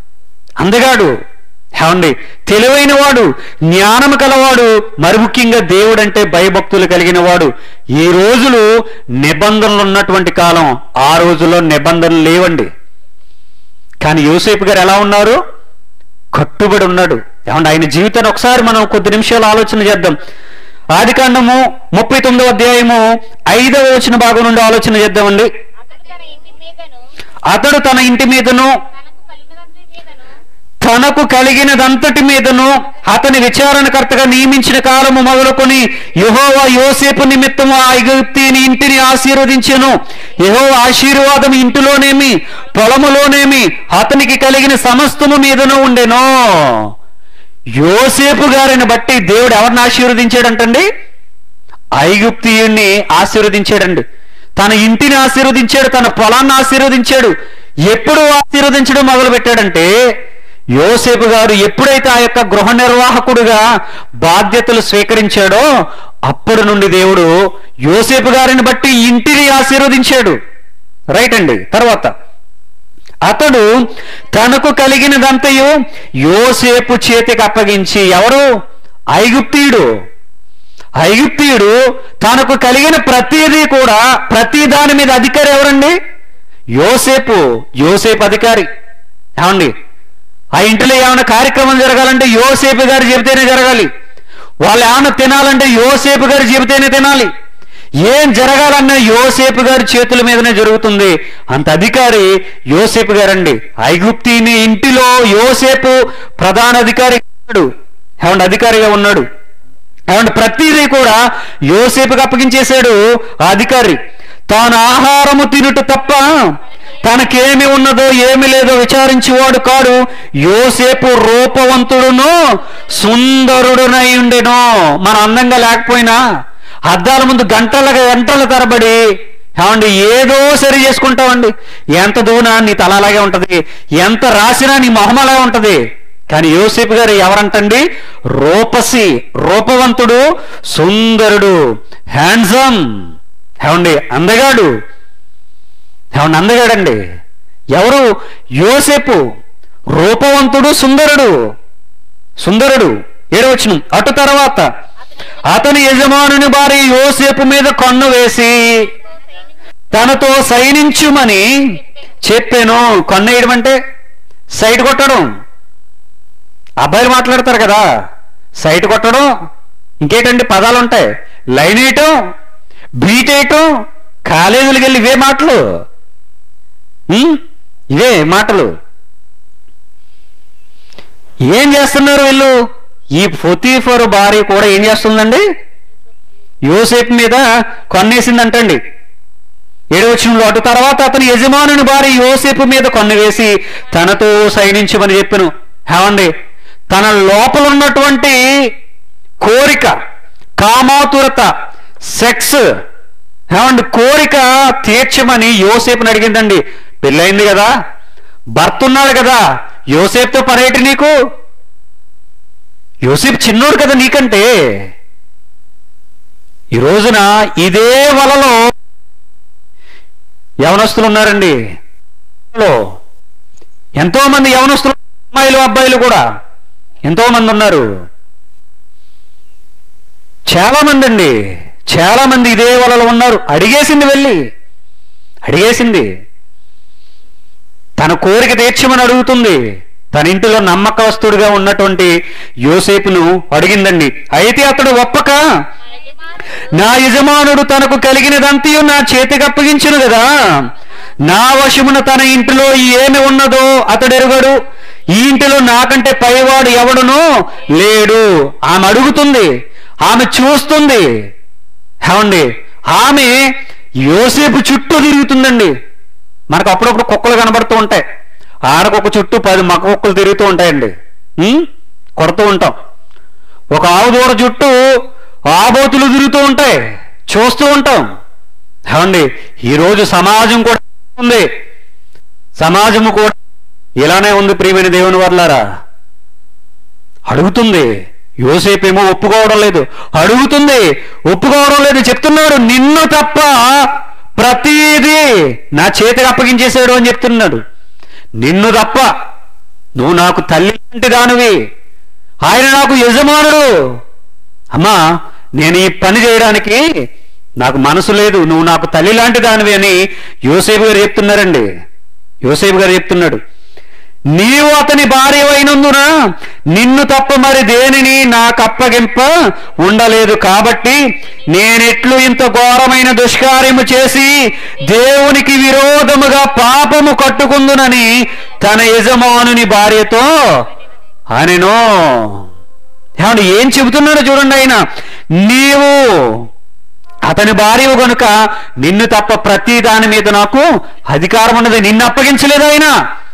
అందగాడు ఏమండి తెలివైన వాడు జ్ఞానం కలవాడు మరి ముఖ్యంగా దేవుడు అంటే భయభక్తులు కలిగిన వాడు ఈ రోజులు నిబంధనలు ఉన్నటువంటి కాలం ఆ రోజుల్లో నిబంధనలు లేవండి కానీ యోసేపు గారు ఎలా ఉన్నారు కట్టుబడి ఉన్నాడు ఏమంటే ఆయన జీవితాన్ని ఒకసారి మనం కొద్ది నిమిషాలు ఆలోచన చేద్దాం ఆదికాండము ముప్పై తొమ్మిదో అధ్యాయము ఐదవ వచ్చిన భాగం నుండి ఆలోచన చేద్దామండి అతడు తన ఇంటి మీదను అతడు తన ఇంటి మీదను తనకు కలిగినదంతి తనకు కలిగినదంతటి మీదను మీదను అతని విచారణకర్తగా నియమించిన కాలము మొదలుకొని యెహోవా యోసేపు నిమిత్తము ఆ ఐగుప్తిని ఇంటిని ఆశీర్వదించెను యెహోవా ఆశీర్వాదం ఇంటిలోనేమి పొలములోనేమి అతనికి కలిగిన సమస్తము మీదను ఉండెను యోసేపు గారిని బట్టి దేవుడు ఎవరిని ఆశీర్వదించాడంటండి ఐగుప్తియుణ్ణి ఆశీర్వదించాడండి తన ఇంటిని ఆశీర్వదించాడు తన పొలాన్ని ఆశీర్వదించాడు ఎప్పుడు ఆశీర్వదించడం మొదలు పెట్టాడంటే యోసేపు గారు ఎప్పుడైతే ఆ యొక్క గృహ నిర్వాహకుడుగా బాధ్యతలు స్వీకరించాడో అప్పటి నుండి దేవుడు యోసేపు గారిని బట్టి ఇంటిని ఆశీర్వదించాడు రైట్ అండి తర్వాత అతడు తనకు కలిగినదంతయు యోసేపు చేతికి అప్పగించి ఎవరు ఐగుప్తీయుడు ఐగుప్తీయుడు తనకు కలిగిన ప్రతిదీ కూడా ప్రతి దాని మీద అధికారి ఎవరండి యోసేపు యోసేపు అధికారి ఏమండి ఆ ఇంటిలో ఏమైనా కార్యక్రమం జరగాలంటే యోసేపు గారు చెబితేనే జరగాలి వాళ్ళు ఏమైనా తినాలంటే యోసేపు గారు చెబితేనే తినాలి ఏం జరగాలన్నా యోసేపు గారి చేతుల మీదనే జరుగుతుంది అంత అధికారి యోసేపు గారండి ఐగుప్తిని ఇంటిలో యోసేపు ప్రధాన అధికారి ఉన్నాడు ఏమండి అధికారిగా ఉన్నాడు ఏమంటే ప్రతిదీ కూడా యోసేపుకి అప్పగించేశాడు ఆ అధికారి తాను ఆహారము తినుట తప్ప తనకేమి ఉన్నదో ఏమి లేదో విచారించేవాడు కాడు యోసేపు రూపవంతుడును సుందరుడునై ఉండెను మన అందంగా లేకపోయినా అద్దాల ముందు గంటల గంటల తరబడి ఏమండి ఏదో సరి చేసుకుంటామండి ఎంత దూనా నీ తల అలాగే ఉంటది ఎంత రాసినా నీ మొహం అలాగే ఉంటది కానీ యోసేపు గారు ఎవరంటండి రూపసి రూపవంతుడు సుందరుడు హ్యాండ్సమ్ ఏమండి అందగాడు ఏమండి అందగాడండి ఎవరు యోసేపు రూపవంతుడు సుందరుడు సుందరుడు ఏడవచ్చును అటు తర్వాత అతని యజమానుని భార్య యోసేపు మీద కన్ను వేసి తనతో సైనించుమని చెప్పాను కన్ను వేయడం అంటే సైట్ కొట్టడం అబ్బాయిలు మాట్లాడతారు కదా సైట్ కొట్టడం ఇంకేటండి పదాలు ఉంటాయి లైన్ వేయటం బీట్ వేయటం కాలేజీలకు వెళ్ళి ఇవే మాటలు ఉం? ఇవే మాటలు ఏం చేస్తున్నారు వీళ్ళు ఈ ఫొతీఫర్ భార్య కూడా ఏం చేస్తుందండి యోసేపు మీద కొన్నేసిందంటండి ఏడవచనంలో అటు తర్వాత అతని యజమానుని భార్య యోసేపు మీద కొన్ను వేసి తనతో సైనించమని చెప్పాను ఏమండి తన లోపల ఉన్నటువంటి కోరిక కామాతురత సెక్స్ ఏమండి కోరిక తీర్చమని యోసేపుని అడిగిందండి పెళ్ళయింది కదా భర్త ఉన్నాడు కదా యోసేపుతో పరేటి నీకు యోసేపు చిన్నోడు కదా నీకంటే ఈ రోజున ఇదే వలలో యవనస్తులు ఉన్నారండి లో ఎంతో మంది యవనస్తులు అమ్మాయిలు అబ్బాయిలు కూడా ఎంతో మంది ఉన్నారు చాలా మంది అండి చాలా మంది ఇదే వలలో ఉన్నారు అడిగేసింది వెళ్ళి అడిగేసింది తన కోరిక తీర్చమని అడుగుతుంది తన ఇంటిలో నమ్మకస్తుడిగా ఉన్నటువంటి యోసేపును అడిగిందండి అయితే అతడు ఒప్పక నా యజమానుడు తనకు కలిగినదంతయు నా చేతికి అప్పగించును కదా నా వశమున తన ఇంటిలో ఏమి ఉన్నదో అతడు ఎరుగడు ఈ ఇంటిలో నాకంటే పైవాడు ఎవడునో లేడు ఆమె అడుగుతుంది ఆమె చూస్తుంది ఏమండి ఆమె యోసేపు చుట్టూ తిరుగుతుందండి మనకు అప్పుడప్పుడు కుక్కలు కనబడుతూ ఉంటాయి ఆడకొక చుట్టూ పది మక్క కుక్కలు తిరుగుతూ ఉంటాయండి ఉం? కొడుతూ ఉంటాం ఒక ఆవు దూడ చుట్టూ ఆబోతులు తిరుగుతూ ఉంటాయి చూస్తూ ఉంటాం ఏమండి ఈరోజు సమాజం కూడా ఉంది సమాజము కూడా ఇలానే ఉంది ప్రియమైన దేవుని వర్లారా అడుగుతుంది యోసేపేమో ఒప్పుకోవడం లేదు అడుగుతుంది ఒప్పుకోవడం లేదు చెప్తున్నాడు నిన్ను తప్ప ప్రతిదీ నా చేతికి అప్పగించేసాడు అని చెప్తున్నాడు నిన్ను తప్ప నువ్వు నాకు తల్లి లాంటి దానివి ఆయన నాకు యజమానుడు అమ్మా నేను ఈ పని చేయడానికి నాకు మనసు లేదు నువ్వు నాకు తల్లి లాంటి దానివి అని యోసేపు గారు చెప్తున్నారండి యోసేపు గారు చెప్తున్నాడు నీవు అతని భార్య అయినందున నిన్ను తప్ప మరి దేనిని నాకు అప్పగింప ఉండలేదు కాబట్టి నేనెట్లు ఇంత ఘోరమైన దుష్కార్యము చేసి దేవునికి విరోధముగా పాపము కట్టుకుందునని తన యజమానుని భార్యతో అనెను ఏమండి ఏం చెబుతున్నాడో చూడండి ఆయన నీవు అతని భార్యవు గనుక నిన్ను తప్ప ప్రతి దాని మీద నాకు అధికారం ఉన్నది నిన్ను అప్పగించలేదు ఆయన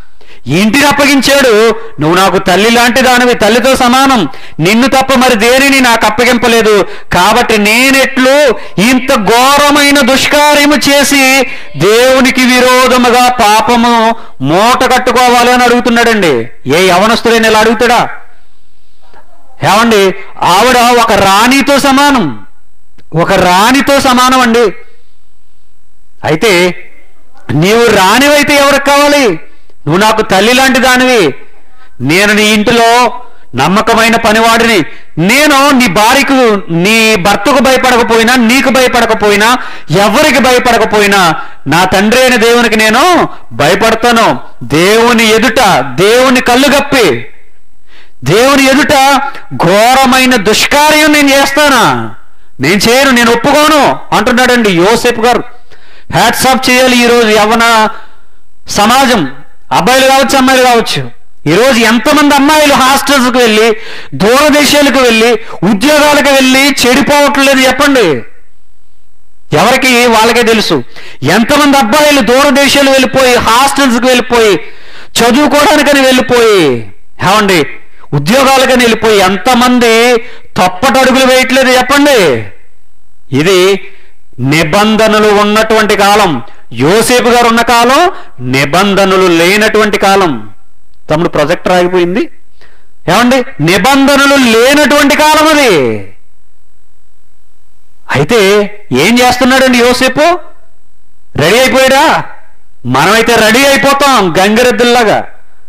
ఇంటిని అప్పగించాడు నువ్వు నాకు తల్లి లాంటి దానివి తల్లితో సమానం నిన్ను తప్ప మరి దేనిని నాకు అప్పగింపలేదు కాబట్టి నేనెట్లు ఇంత ఘోరమైన దుష్కార్యము చేసి దేవునికి విరోధముగా పాపము మూట కట్టుకోవాలి అని అడుగుతున్నాడండి ఏ యవనస్తుడైన ఇలా అడుగుతాడా ఏమండి ఆవిడ ఒక రాణితో సమానం ఒక రాణితో సమానం అండి అయితే నీవు రాణివైతే ఎవరికి కావాలి నువ్వు నాకు తల్లి లాంటి దానివి నేను నీ ఇంటిలో నమ్మకమైన పనివాడిని నేను నీ భార్యకు నీ భర్తకు భయపడకపోయినా నీకు భయపడకపోయినా ఎవరికి భయపడకపోయినా నా తండ్రి అయిన దేవునికి నేను భయపడతాను దేవుని ఎదుట దేవుని కళ్ళు గప్పి దేవుని ఎదుట ఘోరమైన దుష్కార్యం నేను చేస్తానా నేను చేయను నేను ఒప్పుకోను అంటున్నాడండి యోసేపు గారు హ్యాట్స్ ఆఫ్ చేయాలి ఈరోజు యవ్వన సమాజం అబ్బాయిలు కావచ్చు అమ్మాయిలు కావచ్చు ఈరోజు ఎంతమంది అమ్మాయిలు హాస్టల్స్కి వెళ్ళి దూరదేశాలకు వెళ్ళి ఉద్యోగాలకు వెళ్ళి చెడిపోవట్లేదు చెప్పండి ఎవరికి వాళ్ళకే తెలుసు ఎంతమంది అబ్బాయిలు దూరదేశాలు వెళ్ళిపోయి హాస్టల్స్కి వెళ్ళిపోయి చదువుకోవడానికని వెళ్ళిపోయి ఏమండి ఉద్యోగాలకని వెళ్ళిపోయి ఎంతమంది తప్పటడుగులు వేయట్లేదు చెప్పండి ఇది నిబంధనలు ఉన్నటువంటి కాలం యోసేపు గారు ఉన్న కాలం నిబంధనలు లేనటువంటి కాలం తమ్ముడు ప్రొజెక్టర్ ఆగిపోయింది ఏమండి నిబంధనలు లేనటువంటి కాలం అది అయితే ఏం చేస్తున్నాడండి యోసేపు రెడీ అయిపోయాడా మనమైతే రెడీ అయిపోతాం గంగిరెద్దుల్లాగా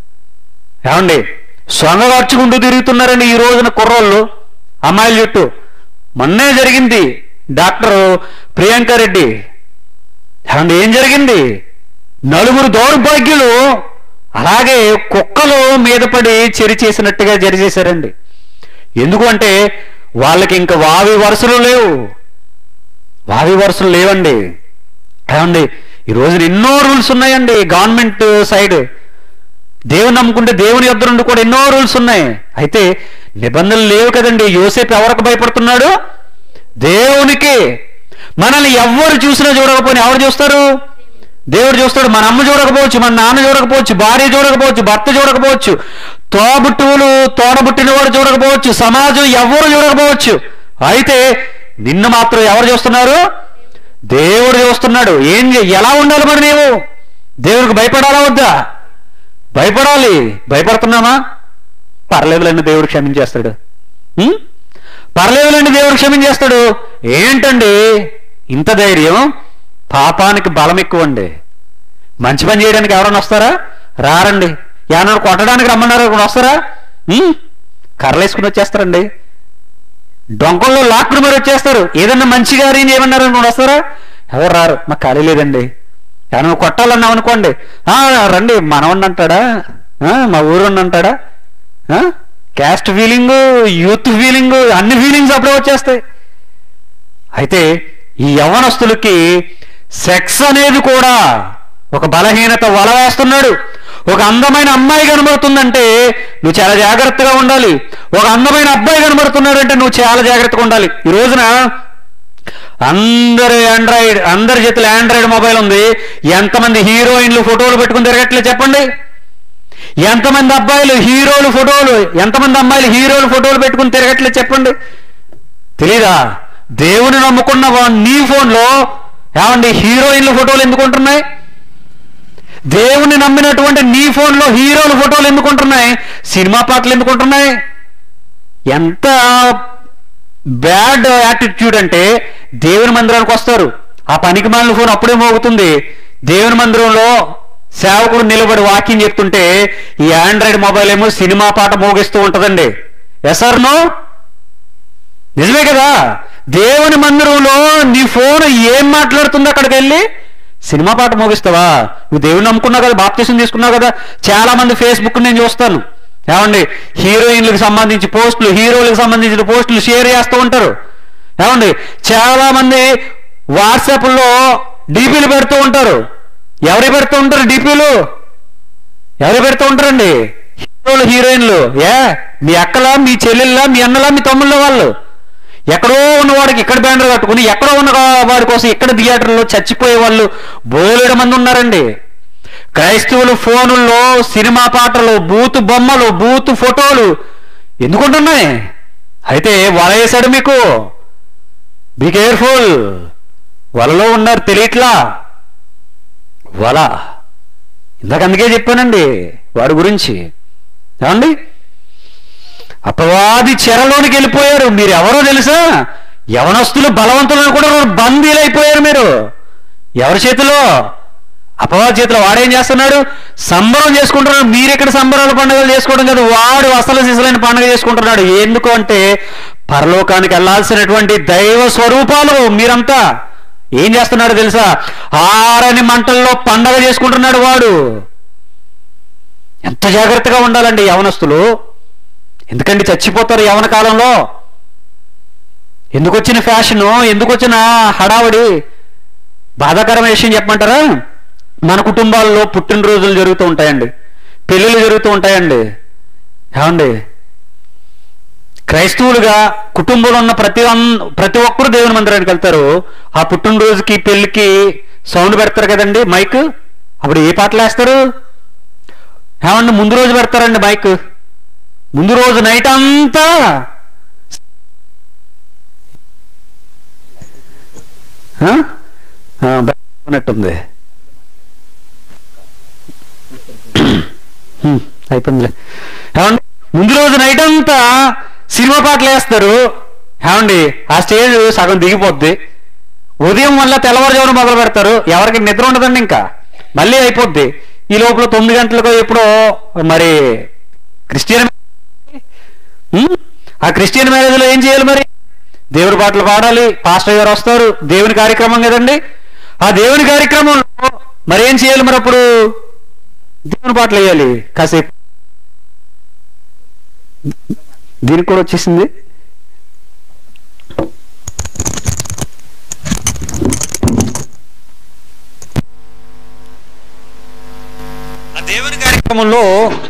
ఏమండి సొంగగార్చుకుంటూ తిరుగుతున్నారండి ఈ రోజున కుర్రోళ్ళు అమ్మాయిల చుట్టూ మొన్నే జరిగింది డాక్టర్ ప్రియాంక రెడ్డి ఏమండి ఏం జరిగింది నలుగురు దౌర్భాగ్యులు అలాగే కుక్కలు మీద పడి చెరి చేసినట్టుగా జరి చేశారండి ఎందుకు అంటే వాళ్ళకి ఇంకా వావి వరుసలు లేవు వావి వరుసలు లేవండి ఏమండి ఈ రోజున ఎన్నో రూల్స్ ఉన్నాయండి గవర్నమెంట్ సైడ్ దేవుని నమ్ముకుంటే దేవుని యొద్ద నుండి కూడా ఎన్నో రూల్స్ ఉన్నాయి అయితే నిబంధనలు లేవు కదండి యోసేపు ఎవరికి భయపడుతున్నాడు దేవునికి మనల్ని ఎవ్వరు చూసినా చూడకపోయినా ఎవరు చూస్తారు దేవుడు చూస్తాడు మన అమ్మ చూడకపోవచ్చు మన నాన్న చూడకపోవచ్చు భార్య చూడకపోవచ్చు భర్త చూడకపోవచ్చు తోబుట్టువులు తోడబుట్టిన వాడు చూడకపోవచ్చు సమాజం ఎవరు చూడకపోవచ్చు అయితే నిన్ను మాత్రం ఎవరు చూస్తున్నారు దేవుడు చూస్తున్నాడు ఏం చే- ఎలా ఉండాలి మరి నీవు దేవుడికి భయపడాలా వద్దా భయపడాలి భయపడుతున్నామా పర్లేదులేండి దేవుడు క్షమించేస్తాడు ఉం? పర్లేదులేండి దేవుడు క్షమించేస్తాడు ఏంటండి ఇంత ధైర్యం పాపానికి బలం ఎక్కువ అండి మంచి పని చేయడానికి ఎవరైనా వస్తారా రారండి ఏమన్నా కొట్టడానికి రమ్మన్నారు ఎవరైనా వస్తారా ఉం? కర్రలేసుకుని వచ్చేస్తారండి డొంకల్లో లాక్కుని మరి వచ్చేస్తారు ఏదన్నా మంచి కార్యం చేయమన్నారు అనుకోండి వస్తారా ఎవరు రారు మాకు ఖాళీ లేదండి ఏమన్నా కొట్టాలన్నాం అనుకోండి "ఆ, రండి మనవణ్ణి అంటాడా ఆ, మా ఊరుని అంటాడా క్యాస్ట్ ఫీలింగ్ యూత్ ఫీలింగ్ అన్ని ఫీలింగ్స్ అప్పుడే వచ్చేస్తాయి అయితే ఈ యవ్వనస్తులకి సెక్స్ అనేది కూడా ఒక బలహీనత వల వేస్తున్నాడు ఒక అందమైన అమ్మాయి కనబడుతుందంటే నువ్వు చాలా జాగ్రత్తగా ఉండాలి ఒక అందమైన అబ్బాయి కనబడుతున్నాడంటే నువ్వు చాలా జాగ్రత్తగా ఉండాలి ఈ రోజున అందరు ఆండ్రాయిడ్ అందరి చేతిలో ఆండ్రాయిడ్ మొబైల్ ఉంది ఎంతమంది హీరోయిన్లు ఫోటోలు పెట్టుకుని తిరగట్లే చెప్పండి ఎంతమంది అబ్బాయిలు హీరోలు ఫోటోలు ఎంతమంది అమ్మాయిలు హీరోలు ఫోటోలు పెట్టుకుని తిరగట్లే చెప్పండి తెలీదా దేవుని నమ్ముకున్న వా- నీ ఫోన్లో ఏమండి హీరోయిన్ల ఫోటోలు ఎందుకు ఉంటున్నాయి దేవుని నమ్మినటువంటి నీ ఫోన్లో హీరోల ఫోటోలు ఎందుకు ఉంటున్నాయి సినిమా పాటలు ఎందుకు ఉంటున్నాయి ఎంత బ్యాడ్ యాటిట్యూడ్ అంటే దేవుని మందిరానికి వస్తారు ఆ పనికి మాలిన ఫోన్ అప్పుడే మోగుతుంది దేవుని మందిరంలో సేవకుడు నిలబడి వాకింగ్ చెప్తుంటే ఈ ఆండ్రాయిడ్ మొబైల్ ఏమో సినిమా పాట మోగిస్తూ ఉంటదండి ఎసర్ను నిజమే కదా దేవుని మందిరంలో నీ ఫోన్ ఏం మాట్లాడుతుందో అక్కడికి వెళ్ళి సినిమా పాట మోగిస్తావా నువ్వు దేవుని నమ్ముకున్నావు కదా బాప్తీసం తీసుకున్నావు కదా చాలా మంది ఫేస్బుక్ నేను చూస్తాను ఏమండి హీరోయిన్లకు సంబంధించి పోస్టులు హీరోలకు సంబంధించిన పోస్టులు షేర్ చేస్తూ ఉంటారు ఏమండి చాలా మంది వాట్సాప్లో డీపీలు పెడుతూ ఉంటారు ఎవరు పెడుతూ ఉంటారు డీపీలు ఎవరు పెడుతూ ఉంటారండి హీరోలు హీరోయిన్లు ఏ మీ అక్కలా మీ చెల్లెళ్ళ మీ అన్నలా మీ తమ్ముళ్ళ వాళ్ళు ఎక్కడో ఉన్నవాడికి ఇక్కడ బ్యానర్ కట్టుకుని ఎక్కడో ఉన్న వాడి కోసం ఇక్కడ థియేటర్లో చచ్చిపోయే వాళ్ళు బోలెడు మంది ఉన్నారండి క్రైస్తవులు ఫోనుల్లో సినిమా పాటలు బూతు బొమ్మలు బూతు ఫోటోలు ఎందుకుంటున్నాయి అయితే వల వేశాడు మీకు బీ కేర్ఫుల్ వలలో ఉన్నారు తెలియట్లా వల ఇందాక అందుకే చెప్పానండి వాడి గురించి ఏమండి అపవాది చెరలోనికి వెళ్ళిపోయారు మీరు ఎవరో తెలుసా యవనస్తులు బలవంతులను కూడా బందీలైపోయారు మీరు ఎవరి చేతిలో అపవాది చేతిలో వాడేం చేస్తున్నాడు సంబరం చేసుకుంటున్నాడు మీరు ఎక్కడ సంబరాల పండుగలు చేసుకోవడం కాదు వాడు అసలు సిసలైన పండుగ చేసుకుంటున్నాడు ఎందుకు అంటే పరలోకానికి వెళ్ళాల్సినటువంటి దైవ స్వరూపాలు మీరంతా ఏం చేస్తున్నాడు తెలుసా ఆరని మంటల్లో పండగ చేసుకుంటున్నాడు వాడు ఎంత జాగ్రత్తగా ఉండాలండి యవనస్తులు ఎందుకండి చచ్చిపోతారు యవన కాలంలో ఎందుకు వచ్చిన ఫ్యాషను ఎందుకు వచ్చిన హడావుడి బాధాకరమైన విషయం చెప్పమంటారా మన కుటుంబాల్లో పుట్టినరోజులు జరుగుతూ ఉంటాయండి పెళ్ళిళ్ళు జరుగుతూ ఉంటాయండి ఏమండి క్రైస్తవులుగా కుటుంబంలో ఉన్న ప్రతి అన్- ప్రతి ఒక్కరు దేవుని మందిరానికి వెళ్తారు ఆ పుట్టినరోజుకి పెళ్లికి సౌండ్ పెడతారు కదండి మైక్ అప్పుడు ఏ పాటలు వేస్తారు ఏమండి ముందు రోజు పెడతారండి మైక్ ముందు రోజు నైట్ అంతా ఆ? ఆ, ఉన్నట్టుంది హ్మ్, అయిపోయిందిలే ఏమండి ముందు రోజు నైట్ అంతా సినిమా పాటలు వేస్తారు ఏమండి ఆ స్టేజ్ సగం దిగిపోద్ది ఉదయం మళ్ళీ తెల్లవారుజామున మొదలు పెడతారు ఎవరికి నిద్ర ఉండదండి ఇంకా మళ్ళీ అయిపోద్ది ఈ లోపల తొమ్మిది గంటలకు ఎప్పుడో మరి క్రిస్టియన్ ఉమ్, ఆ క్రిస్టియన్ మ్యారేజ్లో ఏం చేయాలి మరి దేవుడి పాటలు పాడాలి పాస్టర్ గారు వస్తారు దేవుని కార్యక్రమం కదండి ఆ దేవుని కార్యక్రమంలో మరి ఏం చేయాలి మరి అప్పుడు దేవుని పాటలు వేయాలి కాసేపు దీనికి కూడా వచ్చేసింది ఆ దేవుని కార్యక్రమంలో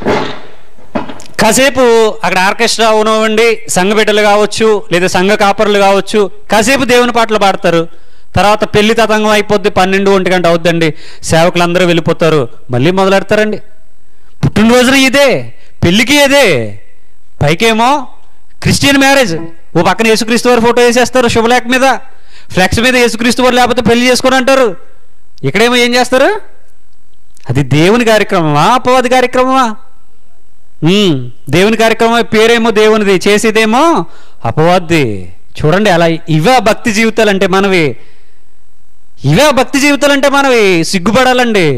కాసేపు అక్కడ ఆర్కెస్ట్రా అవనివ్వండి సంఘ బిడ్డలు కావచ్చు లేదా సంఘ కాపరులు కావచ్చు కాసేపు దేవుని పాటలు పాడతారు తర్వాత పెళ్లి తతంగం అయిపోద్ది పన్నెండు ఒంటి గంట అవుద్దండి సేవకులు అందరూ వెళ్ళిపోతారు మళ్ళీ మొదలెడతారండి పుట్టినరోజున ఇదే పెళ్లికి ఇదే పైకేమో క్రిస్టియన్ మ్యారేజ్ ఓ పక్కన యేసుక్రీస్తు వారి ఫోటో వేసేస్తారు శుభలేఖ మీద ఫ్లెక్స్ మీద యేసుక్రీస్తు వారు లేకపోతే పెళ్లి చేసుకొని అంటారు ఇక్కడేమో ఏం చేస్తారు అది దేవుని కార్యక్రమమా అపవాది కార్యక్రమమా ఉమ్, దేవుని కార్యక్రమం పేరేమో దేవునిది చేసేదేమో అపవాది చూడండి అలా ఇవే భక్తి జీవితాలు అంటే మనవి ఇవే భక్తి జీవితాలు అంటే మనవి సిగ్గుపడాలండి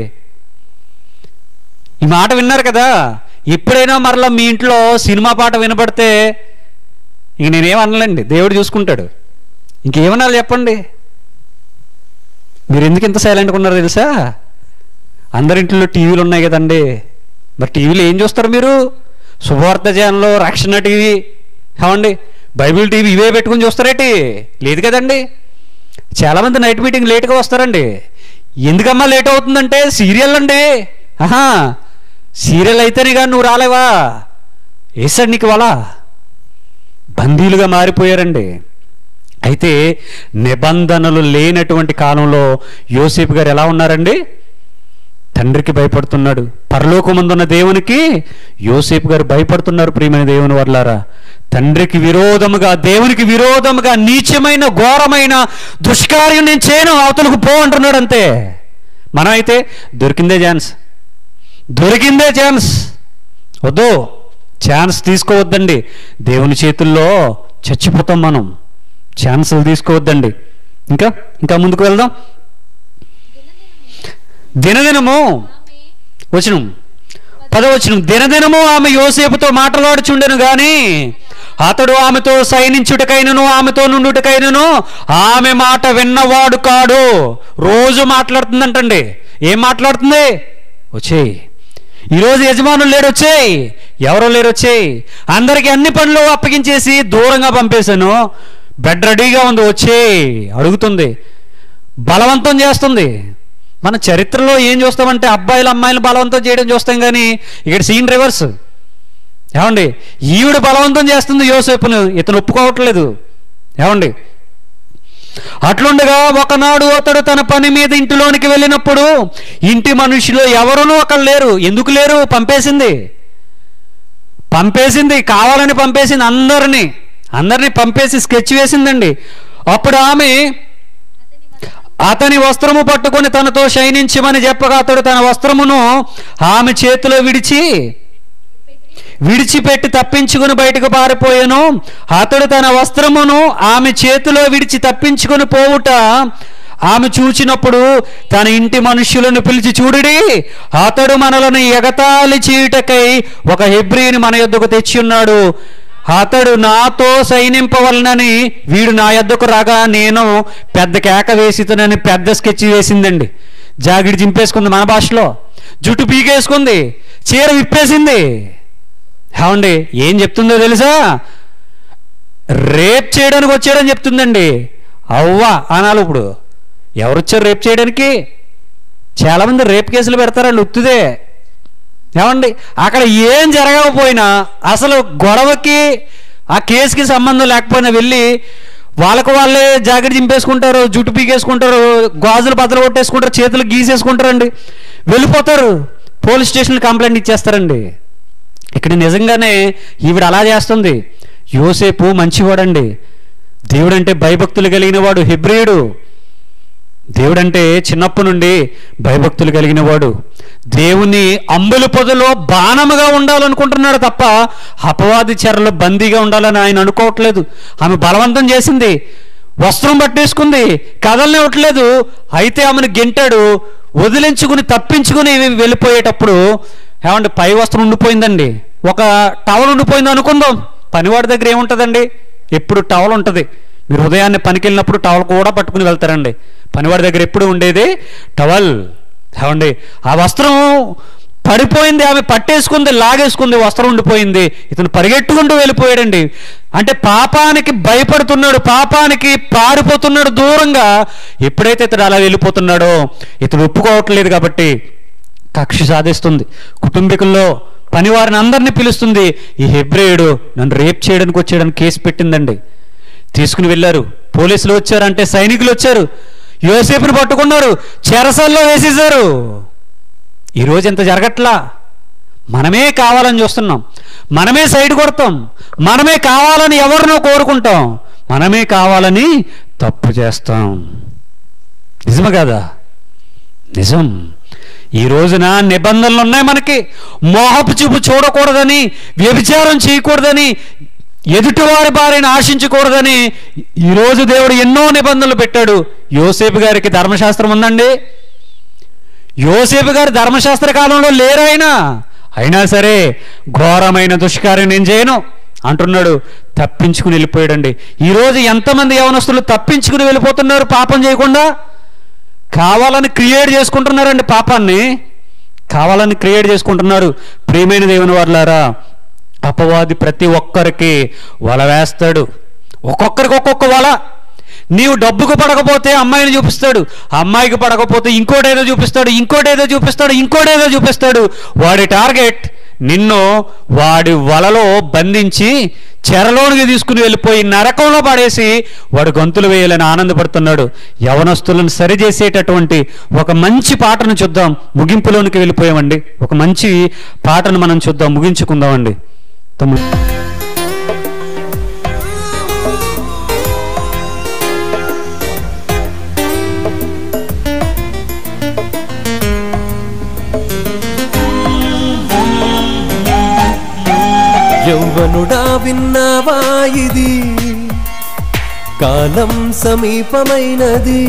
ఈ మాట విన్నారు కదా ఎప్పుడైనా మరలా మీ ఇంట్లో సినిమా పాట వినపడితే ఇంక నేనేం అనలేండి దేవుడు చూసుకుంటాడు ఇంకేమనాలి చెప్పండి మీరు ఎందుకు ఇంత సైలెంట్గా ఉన్నారో తెలుసా అందరింట్లో టీవీలు ఉన్నాయి కదండి మరి టీవీలో ఏం చూస్తారు మీరు శుభవార్త ఛానల్లో రక్షణ టీవీ ఏమండి బైబిల్ టీవీ ఇవే పెట్టుకుని చూస్తారేటి లేదు కదండి చాలామంది నైట్ మీటింగ్ లేట్గా వస్తారండి ఎందుకమ్మా లేట్ అవుతుందంటే సీరియల్ అండి ఆహా సీరియల్ అయితేనే కానీ నువ్వు రాలేవా వేసాడు నీకు వాళ్ళ బందీలుగా మారిపోయారండి అయితే నిబంధనలు లేనటువంటి కాలంలో యోసేపు గారు ఎలా ఉన్నారండి తండ్రికి భయపడుతున్నాడు పరలోకముందున్న దేవునికి యోసేపు గారు భయపడుతున్నారు ప్రియమైన దేవుని వర్లారా తండ్రికి విరోధముగా దేవునికి విరోధముగా నీచమైన ఘోరమైన దుష్కార్యం నేను చేయను అవతలకు పో అంటున్నాడు అంతే మనం అయితే దొరికిందే ఛాన్స్ దొరికిందే ఛాన్స్ వద్దు ఛాన్స్ తీసుకోవద్దండి దేవుని చేతుల్లో చచ్చిపోతాం మనం ఛాన్సులు తీసుకోవద్దండి ఇంకా ఇంకా ముందుకు వెళ్దాం దినదినము వచనం పదవచనం దినదినము ఆమె యోసేపుతో మాట్లాడుచుండెను గాని అతడు ఆమెతో సైనించుటకైనను ఆమెతో నుండుటకైనను ఆమె మాట విన్నవాడు కాడు రోజు మాట్లాడుతుందంటండి ఏం మాట్లాడుతుంది వచ్చేయి ఈరోజు యజమానులు లేరు వచ్చేయి ఎవరో లేరు వచ్చేయి అందరికీ అన్ని పనులు అప్పగించేసి దూరంగా పంపేశాను బెడ్ రెడీగా ఉంది వచ్చేయి అడుగుతుంది బలవంతం చేస్తుంది మన చరిత్రలో ఏం చూస్తామంటే అబ్బాయిలు అమ్మాయిలు బలవంతం చేయడం చూస్తాం కానీ ఇక్కడ సీన్ రివర్స్ ఏమండి ఈవిడ బలవంతం చేస్తుంది యోసేపును ఇతను ఒప్పుకోవట్లేదు ఏమండి అట్లుండగా ఒకనాడు అతడు తన పని మీద ఇంటిలోనికి వెళ్ళినప్పుడు ఇంటి మనుషులు ఎవరునూ అక్కడ లేరు ఎందుకు లేరు పంపేసింది పంపేసింది కావాలని పంపేసింది అందరినీ అందరినీ పంపేసి స్కెచ్ వేసిందండి అప్పుడు ఆమె అతని వస్త్రము పట్టుకొని తనతో శయనించమని చెప్పగా అతడు తన వస్త్రమును ఆమె చేతిలో విడిచి విడిచిపెట్టి తప్పించుకుని బయటకు పారిపోయాను అతడు తన వస్త్రమును ఆమె చేతిలో విడిచి తప్పించుకుని పోవుట ఆమె చూచినప్పుడు తన ఇంటి మనుష్యులను పిలిచి చూడుడి అతడు మనలను ఎగతాళి చీటకై ఒక హెబ్రిని మన యొద్దకు తెచ్చి ఉన్నాడు అతడు నాతో సైనింపవలనని వీడు నా యొద్దకు రాగా నేను పెద్ద కేక వేసితనని పెద్ద స్కెచ్ వేసిందండి జాగిడి చింపేసుకుంది మన భాషలో జుట్టు పీకేసుకుంది చీర విప్పేసింది ఏమండి ఏం చెప్తుందో తెలుసా రేప్ చేయడానికి వచ్చాడని చెప్తుందండి అవ్వా అనాలి ఇప్పుడు ఎవరు వచ్చారు రేప్ చేయడానికి చాలామంది రేప్ కేసులు పెడతారండి ఉత్తుదే ఏమండి అక్కడ ఏం జరగకపోయినా అసలు గొడవకి ఆ కేసుకి సంబంధం లేకపోయినా వెళ్ళి వాళ్ళకు వాళ్ళే జాకెట్ చింపేసుకుంటారు జుట్టు పీకేసుకుంటారు గాజులు బద్దలు కొట్టేసుకుంటారు చేతులు గీసేసుకుంటారండి వెళ్ళిపోతారు పోలీస్ స్టేషన్లో కంప్లైంట్ ఇచ్చేస్తారండి ఇక్కడ నిజంగానే ఈవిడ అలా చేస్తుంది యోసేపు మంచివాడండి దేవుడంటే భయభక్తులు కలిగిన వాడు హెబ్రియుడు దేవుడంటే చిన్నప్పటి నుండి భయభక్తులు కలిగిన వాడు దేవుని అంబుల పొదలో బాణముగా ఉండాలనుకుంటున్నాడు తప్ప అపవాది చెరలో బందీగా ఉండాలని ఆయన అనుకోవట్లేదు ఆమె బలవంతం చేసింది వస్త్రం పట్టేసుకుంది కదలనివ్వట్లేదు అయితే ఆమెను గెంటాడు వదిలించుకుని తప్పించుకుని వెళ్ళిపోయేటప్పుడు ఏమంటే పై వస్త్రం ఉండిపోయిందండి ఒక టవల్ ఉండిపోయింది అనుకుందాం పనివాడి దగ్గర ఏముంటుందండి ఎప్పుడు టవల్ ఉంటుంది మీరు ఉదయాన్నే పనికి వెళ్ళినప్పుడు టవల్ కూడా పట్టుకుని వెళ్తారండి పనివాడి దగ్గర ఎప్పుడు ఉండేది టవల్ ఏమండి ఆ వస్త్రం పడిపోయింది ఆమె పట్టేసుకుంది లాగేసుకుంది వస్త్రం ఉండిపోయింది ఇతను పరిగెట్టుకుంటూ వెళ్ళిపోయాడండి అంటే పాపానికి భయపడుతున్నాడు పాపానికి పారిపోతున్నాడు దూరంగా ఎప్పుడైతే ఇతడు అలా వెళ్ళిపోతున్నాడో ఇతడు ఒప్పుకోవట్లేదు కాబట్టి కక్ష సాధిస్తుంది కుటుంబీకుల్లో పనివారిని అందరినీ పిలుస్తుంది ఈ హెబ్రేయుడు నన్ను రేప్ చేయడానికి వచ్చాడని కేసు పెట్టిందండి తీసుకుని వెళ్ళారు పోలీసులు వచ్చారంటే సైనికులు వచ్చారు యోసేపుని పట్టుకున్నారు చెరసల్లో వేసేశారు ఈరోజు ఇంత జరగట్లా మనమే కావాలని చూస్తున్నాం మనమే సైడ్ కొడతాం మనమే కావాలని ఎవరినో కోరుకుంటాం మనమే కావాలని తప్పు చేస్తాం నిజమే కదా నిజం ఈ రోజున నిబంధనలు ఉన్నాయి మనకి మోహపు చూపు చూడకూడదని వ్యభిచారం చేయకూడదని ఎదుటివారి భార్యను ఆశించకూడదని ఈరోజు దేవుడు ఎన్నో నిబంధనలు పెట్టాడు యోసేపు గారికి ధర్మశాస్త్రం ఉందండి యోసేపు గారు ధర్మశాస్త్ర కాలంలో లేరాయన అయినా సరే ఘోరమైన దుష్కార్యం నేను చేయను అంటున్నాడు తప్పించుకుని వెళ్ళిపోయాడండి ఈరోజు ఎంతమంది యవనస్తులు తప్పించుకుని వెళ్ళిపోతున్నారు పాపం చేయకుండా కావాలని క్రియేట్ చేసుకుంటున్నారండి పాపాన్ని కావాలని క్రియేట్ చేసుకుంటున్నారు ప్రియమైన దేవుని వర్లారా అపవాది ప్రతి ఒక్కరికి వల వేస్తాడు ఒక్కొక్కరికి ఒక్కొక్క వల నీవు డబ్బుకు పడకపోతే అమ్మాయిని చూపిస్తాడు అమ్మాయికి పడకపోతే ఇంకోటేదో చూపిస్తాడు ఇంకోటేదో చూపిస్తాడు ఇంకోటేదో చూపిస్తాడు వాడి టార్గెట్ నిన్ను వాడి వలలో బంధించి చెరలోనికి తీసుకుని వెళ్ళిపోయి నరకంలో పడేసి వాడు గొంతులు వేయాలని ఆనందపడుతున్నాడు యవనస్తులను సరిచేసేటటువంటి ఒక మంచి పాటను చూద్దాం ముగింపులోనికి వెళ్ళిపోయామండి ఒక మంచి పాటను మనం చూద్దాం ముగించుకుందామండి తమ్ముడు యౌవనుడా విన్నావా ఇది కాలం సమీపమైనది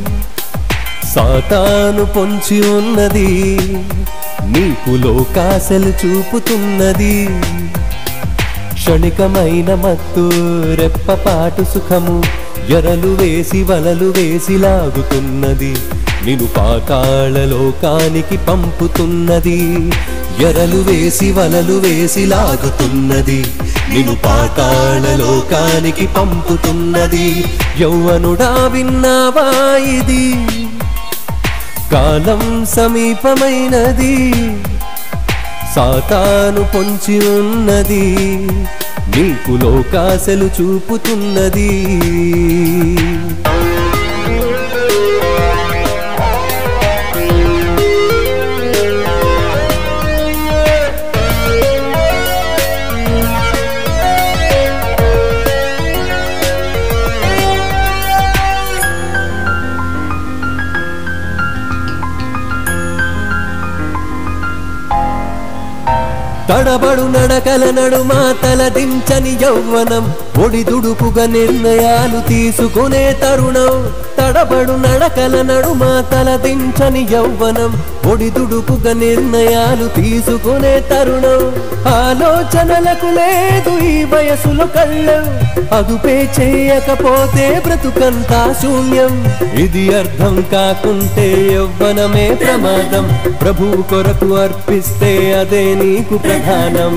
సాతాను పొంచి ఉన్నది నీకు లోకాశలు చూపుతున్నది క్షణికమైన మత్తు రెప్పపాటు సుఖము ఎరలు వేసి వలలు వేసి లాగుతున్నది నిను పాతాళ లోకానికి పంపుతున్నది ఎరలు వేసి వలలు వేసి లాగుతున్నది నిను పాతాళ లోకానికి పంపుతున్నది యౌవనుడా విన్నావా ఇది కాలం సమీపమైనది సాతాను పొంచి ఉన్నది నీకు లోకాశలు చూపుతున్నది తడబడు నడకల నడుమ తలదించని యౌవనం ఒడిదుడుకుగా నిర్ణయాలు తీసుకునే తరుణం తడబడు నడకల నడుమ తలదించని యౌవనం ఒడిదుడుకుగా నిర్ణయాలు తీసుకునే తరుణం ఆలోచనలకు లేదు ఈ వయసులో కళ్ళం అదుపే చేయకపోతే బ్రతుకంతా శూన్యం ఇది అర్థం కాకుంటే యవ్వనమే ప్రమాదం ప్రభు కొరకు అర్పిస్తే అదే నీకు ప్రధానం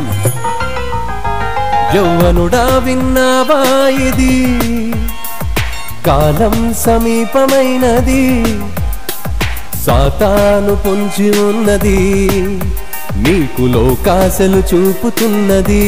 యౌవనుడా విన్నావా ఇది కాలం సమీపమైనది సాతాను పొంచి ఉన్నది నీకు లోకాశలు చూపుతున్నది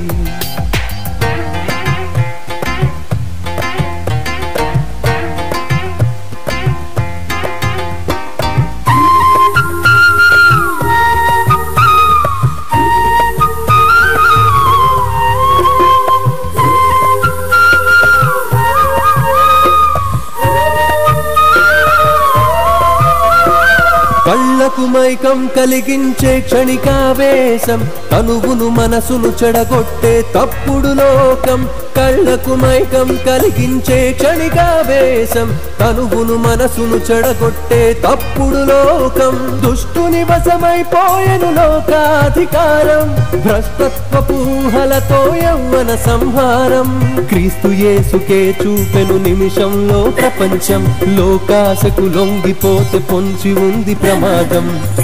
కళ్ళకు మైకం కలిగించే క్షణికావేశం తనువును మనసును చెడగొట్టే తప్పుడు లోకం కళ్ళకు మైకం కలిగించే క్షణికావేశం తనువును మనసును చెడగొట్టే తప్పుడు లోకం దుష్టుని వశమైపోయెను లోకాధికారం భ్రష్టత్వపూహలతో యవ్వన సంహారం క్రీస్తు యేసుకే చూపెను నిమిషంలో ప్రపంచం లోకాశకు లొంగిపోతే పొంచి ఉంది ప్రమాదం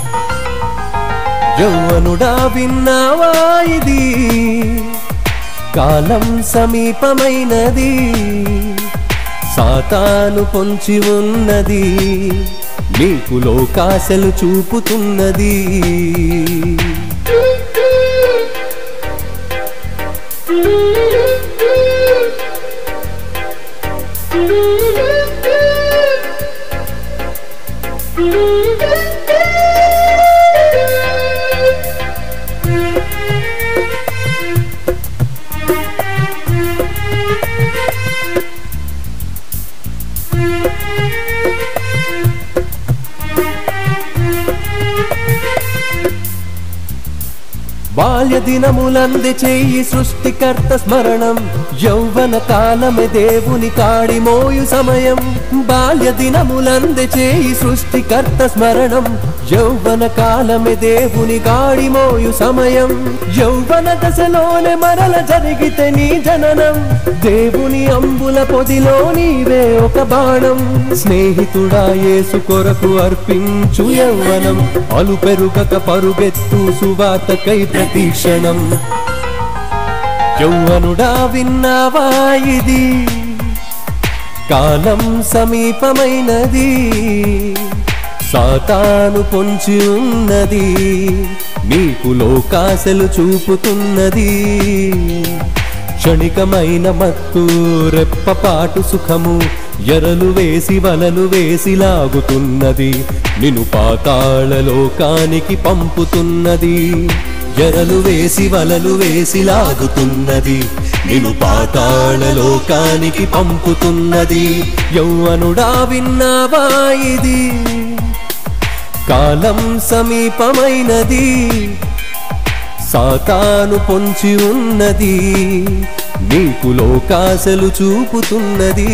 యౌవనుడా విన్నావా ఇది కాలం సమీపమైనది సాతాను పొంచి ఉన్నది నీకు లోకాశలు చూపుతున్నది బాల్య దినములంది చెయ్యి సృష్టికర్త స్మరణం యౌవన కాలమే దేవుని కాడి మోయు సమయం బాల్య దినములంది చేయి సృష్టికర్త స్మరణం యౌవన కాలమే దేవుని కాడి మోయు సమయం యౌవన దశలోనే మరల జరిగితే నీ జననం దేవుని అంబుల పొదిలో నీవే ఒక బాణం స్నేహితుడా యేసు కొరకు అర్పించు యౌవనం అలు పెరుగక పరుగెత్తు సువార్తకై ప్రతీక్షణం యౌవనుడా విన్నావా ఇది కాలం సమీపమైనది సాతాను పొంచి ఉన్నది నీకు లోకాశలు చూపుతున్నది క్షణికమైన మత్తు రెప్పపాటు సుఖము ఎరలు వేసి వలలు వేసి లాగుతున్నది నిన్ను పాతాళ లోకానికి పంపుతున్నది ఎరలు వేసి వలలు వేసి లాగుతున్నది నిన్ను పాతాళ లోకానికి పంపుతున్నది యౌవనుడా విన్నావా ఇది కాలం సమీపమైనది సాతాను పొంచి ఉన్నది నీకు లోకాశలు చూపుతున్నది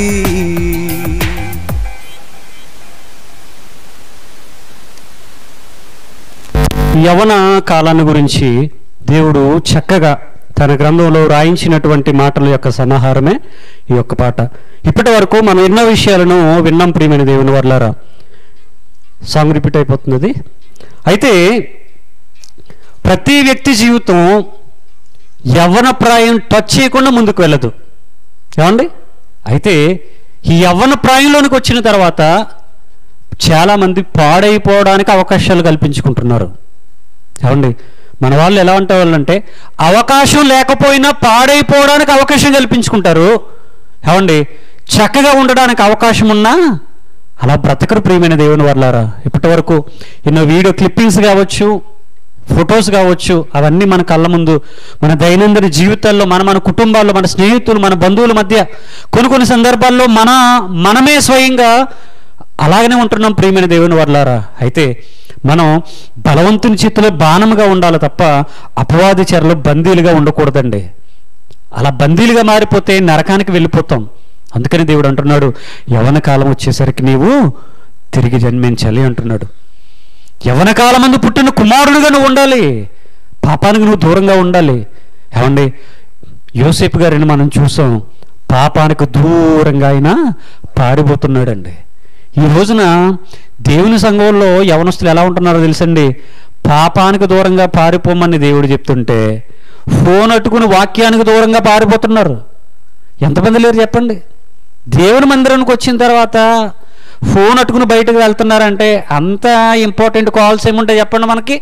యవన కాలాన్ని గురించి దేవుడు చక్కగా తన గ్రంథంలో రాయించినటువంటి మాటల యొక్క సమాహారమే ఈ యొక్క పాట ఇప్పటి వరకు మనం ఎన్నో విషయాలను విన్నాం ప్రియమైన దేవుని వర్లారా సాంగ్ రిపీట్ అయిపోతున్నది అయితే ప్రతి వ్యక్తి జీవితం యవ్వన ప్రాయం టచ్ చేయకుండా ముందుకు వెళ్ళదు ఏమండి అయితే ఈ యవ్వన ప్రాయంలోనికి వచ్చిన తర్వాత చాలామంది పాడైపోవడానికి అవకాశాలు కల్పించుకుంటున్నారు ఏమండి మన వాళ్ళు ఎలా ఉంటే వాళ్ళంటే అవకాశం లేకపోయినా పాడైపోవడానికి అవకాశం కల్పించుకుంటారు ఏమండి చక్కగా ఉండడానికి అవకాశం ఉన్నా అలా బ్రతకరు ప్రియమైన దేవుని వర్లారా ఇప్పటి వరకు ఎన్నో వీడియో క్లిప్పింగ్స్ కావచ్చు ఫొటోస్ కావచ్చు అవన్నీ మన కళ్ళ ముందు మన దైనందిన జీవితాల్లో మన మన కుటుంబాల్లో మన స్నేహితులు మన బంధువుల మధ్య కొన్ని కొన్ని సందర్భాల్లో మన మనమే స్వయంగా అలాగనే ఉంటున్నాం ప్రియమైన దేవుని వర్లారా అయితే మనం బలవంతుని చేతిలో బాణముగా ఉండాలి తప్ప అపవాది చెరలో బందీలుగా ఉండకూడదండి అలా బందీలుగా మారిపోతే నరకానికి వెళ్ళిపోతాం అందుకని దేవుడు అంటున్నాడు యవన కాలం వచ్చేసరికి నీవు తిరిగి జన్మించాలి అంటున్నాడు యవన కాలమందు పుట్టిన కుమారుడుగా నువ్వు ఉండాలి పాపానికి నువ్వు దూరంగా ఉండాలి ఏమండి యోసేపు గారిని మనం చూసాం పాపానికి దూరంగా ఆయన పారిపోతున్నాడండి ఈ రోజున దేవుని సంఘంలో యవనస్తులు ఎలా ఉంటున్నారో తెలుసండి పాపానికి దూరంగా పారిపోమని దేవుడు చెప్తుంటే ఫోన్ అట్టుకుని వాక్యానికి దూరంగా పారిపోతున్నారు ఎంతమంది లేరు చెప్పండి దేవుని మందిరానికి వచ్చిన తర్వాత ఫోన్ అట్టుకుని బయటకు వెళ్తున్నారంటే అంత ఇంపార్టెంట్ కాల్స్ ఏముంటాయి చెప్పండి మనకి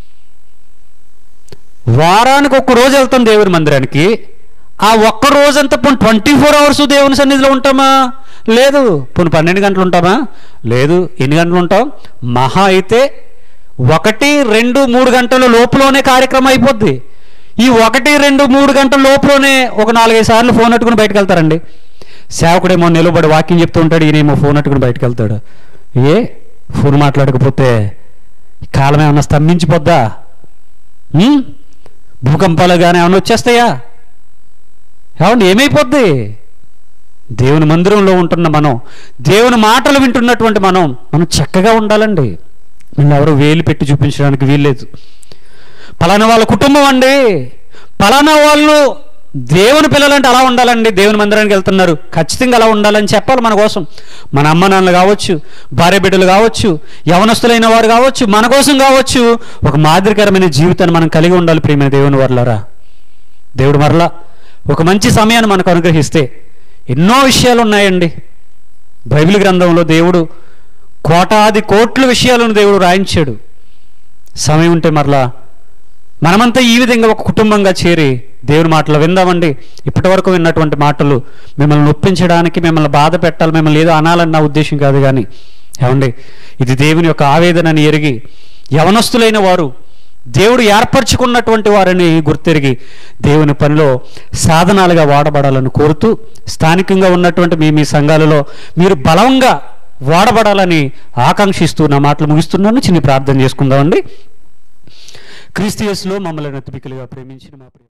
వారానికి ఒక్క రోజు వెళ్తాం దేవుని మందిరానికి ఆ ఒక్క రోజంతా పోనీ ట్వంటీ ఫోర్ అవర్స్ దేవుని సన్నిధిలో ఉంటామా లేదు పోనీ పన్నెండు గంటలు ఉంటామా లేదు ఎన్ని గంటలు ఉంటాం మహా అయితే ఒకటి రెండు మూడు గంటల లోపులోనే కార్యక్రమం అయిపోద్ది ఈ ఒకటి రెండు మూడు గంటల లోపులోనే ఒక నాలుగైదు సార్లు ఫోన్ పెట్టుకుని బయటకు వెళ్తారండి సేవకుడేమో నిలబడి వాకింగ్ చెప్తూ ఉంటాడు ఈయనేమో ఫోన్ పెట్టుకుని బయటకు వెళ్తాడు ఏ ఫోన్ మాట్లాడకపోతే ఈ కాలం ఏమన్నా స్తంభించిపోద్దా ఉం? భూకంపాలు కానీ ఏమైనా వచ్చేస్తాయా ఏమండి ఏమైపోద్ది దేవుని మందిరంలో ఉంటున్న మనం దేవుని మాటలు వింటున్నటువంటి మనం మనం చక్కగా ఉండాలండి నిన్ను ఎవరు వేలు పెట్టి చూపించడానికి వీల్లేదు పలానా వాళ్ళ కుటుంబం అండి పలానా వాళ్ళు దేవుని పిల్లలంటే అలా ఉండాలండి దేవుని మందిరానికి వెళ్తున్నారు ఖచ్చితంగా అలా ఉండాలని చెప్పాలి మన కోసం మన అమ్మ నాన్నలు కావచ్చు భార్య బిడ్డలు కావచ్చు యవనస్తులైన వారు కావచ్చు మన కోసం కావచ్చు ఒక మాదిరికరమైన జీవితాన్ని మనం కలిగి ఉండాలి ప్రియమైన దేవుని వర్లరా దేవుడు మరలా ఒక మంచి సమయాన్ని మనకు అనుగ్రహిస్తే ఎన్నో విషయాలు ఉన్నాయండి బైబిల్ గ్రంథంలో దేవుడు కోటాది కోట్ల విషయాలను దేవుడు రాయించాడు సమయం ఉంటే మరలా మనమంతా ఈ విధంగా ఒక కుటుంబంగా చేరి దేవుని మాటలు విందామండి ఇప్పటి వరకు విన్నటువంటి మాటలు మిమ్మల్ని నొప్పించడానికి మిమ్మల్ని బాధ పెట్టాలి మిమ్మల్ని ఏదో అనాలని నా ఉద్దేశం కాదు కానీ ఏమండి ఇది దేవుని యొక్క ఆవేదనని ఎరిగి యవనస్తులైన వారు దేవుడు ఏర్పరచుకున్నటువంటి వారిని గుర్తెరిగి దేవుని పనిలో సాధనాలుగా వాడబడాలని కోరుతూ స్థానికంగా ఉన్నటువంటి మీ మీ సంఘాలలో మీరు బలంగా వాడబడాలని ఆకాంక్షిస్తూ నా మాటలు ముగిస్తున్నాను చిన్న ప్రార్థన చేసుకుందామండి క్రీస్తు యేసులో మమ్మల్ని అతిపికలుగా ప్రేమించిన మా ప్రియ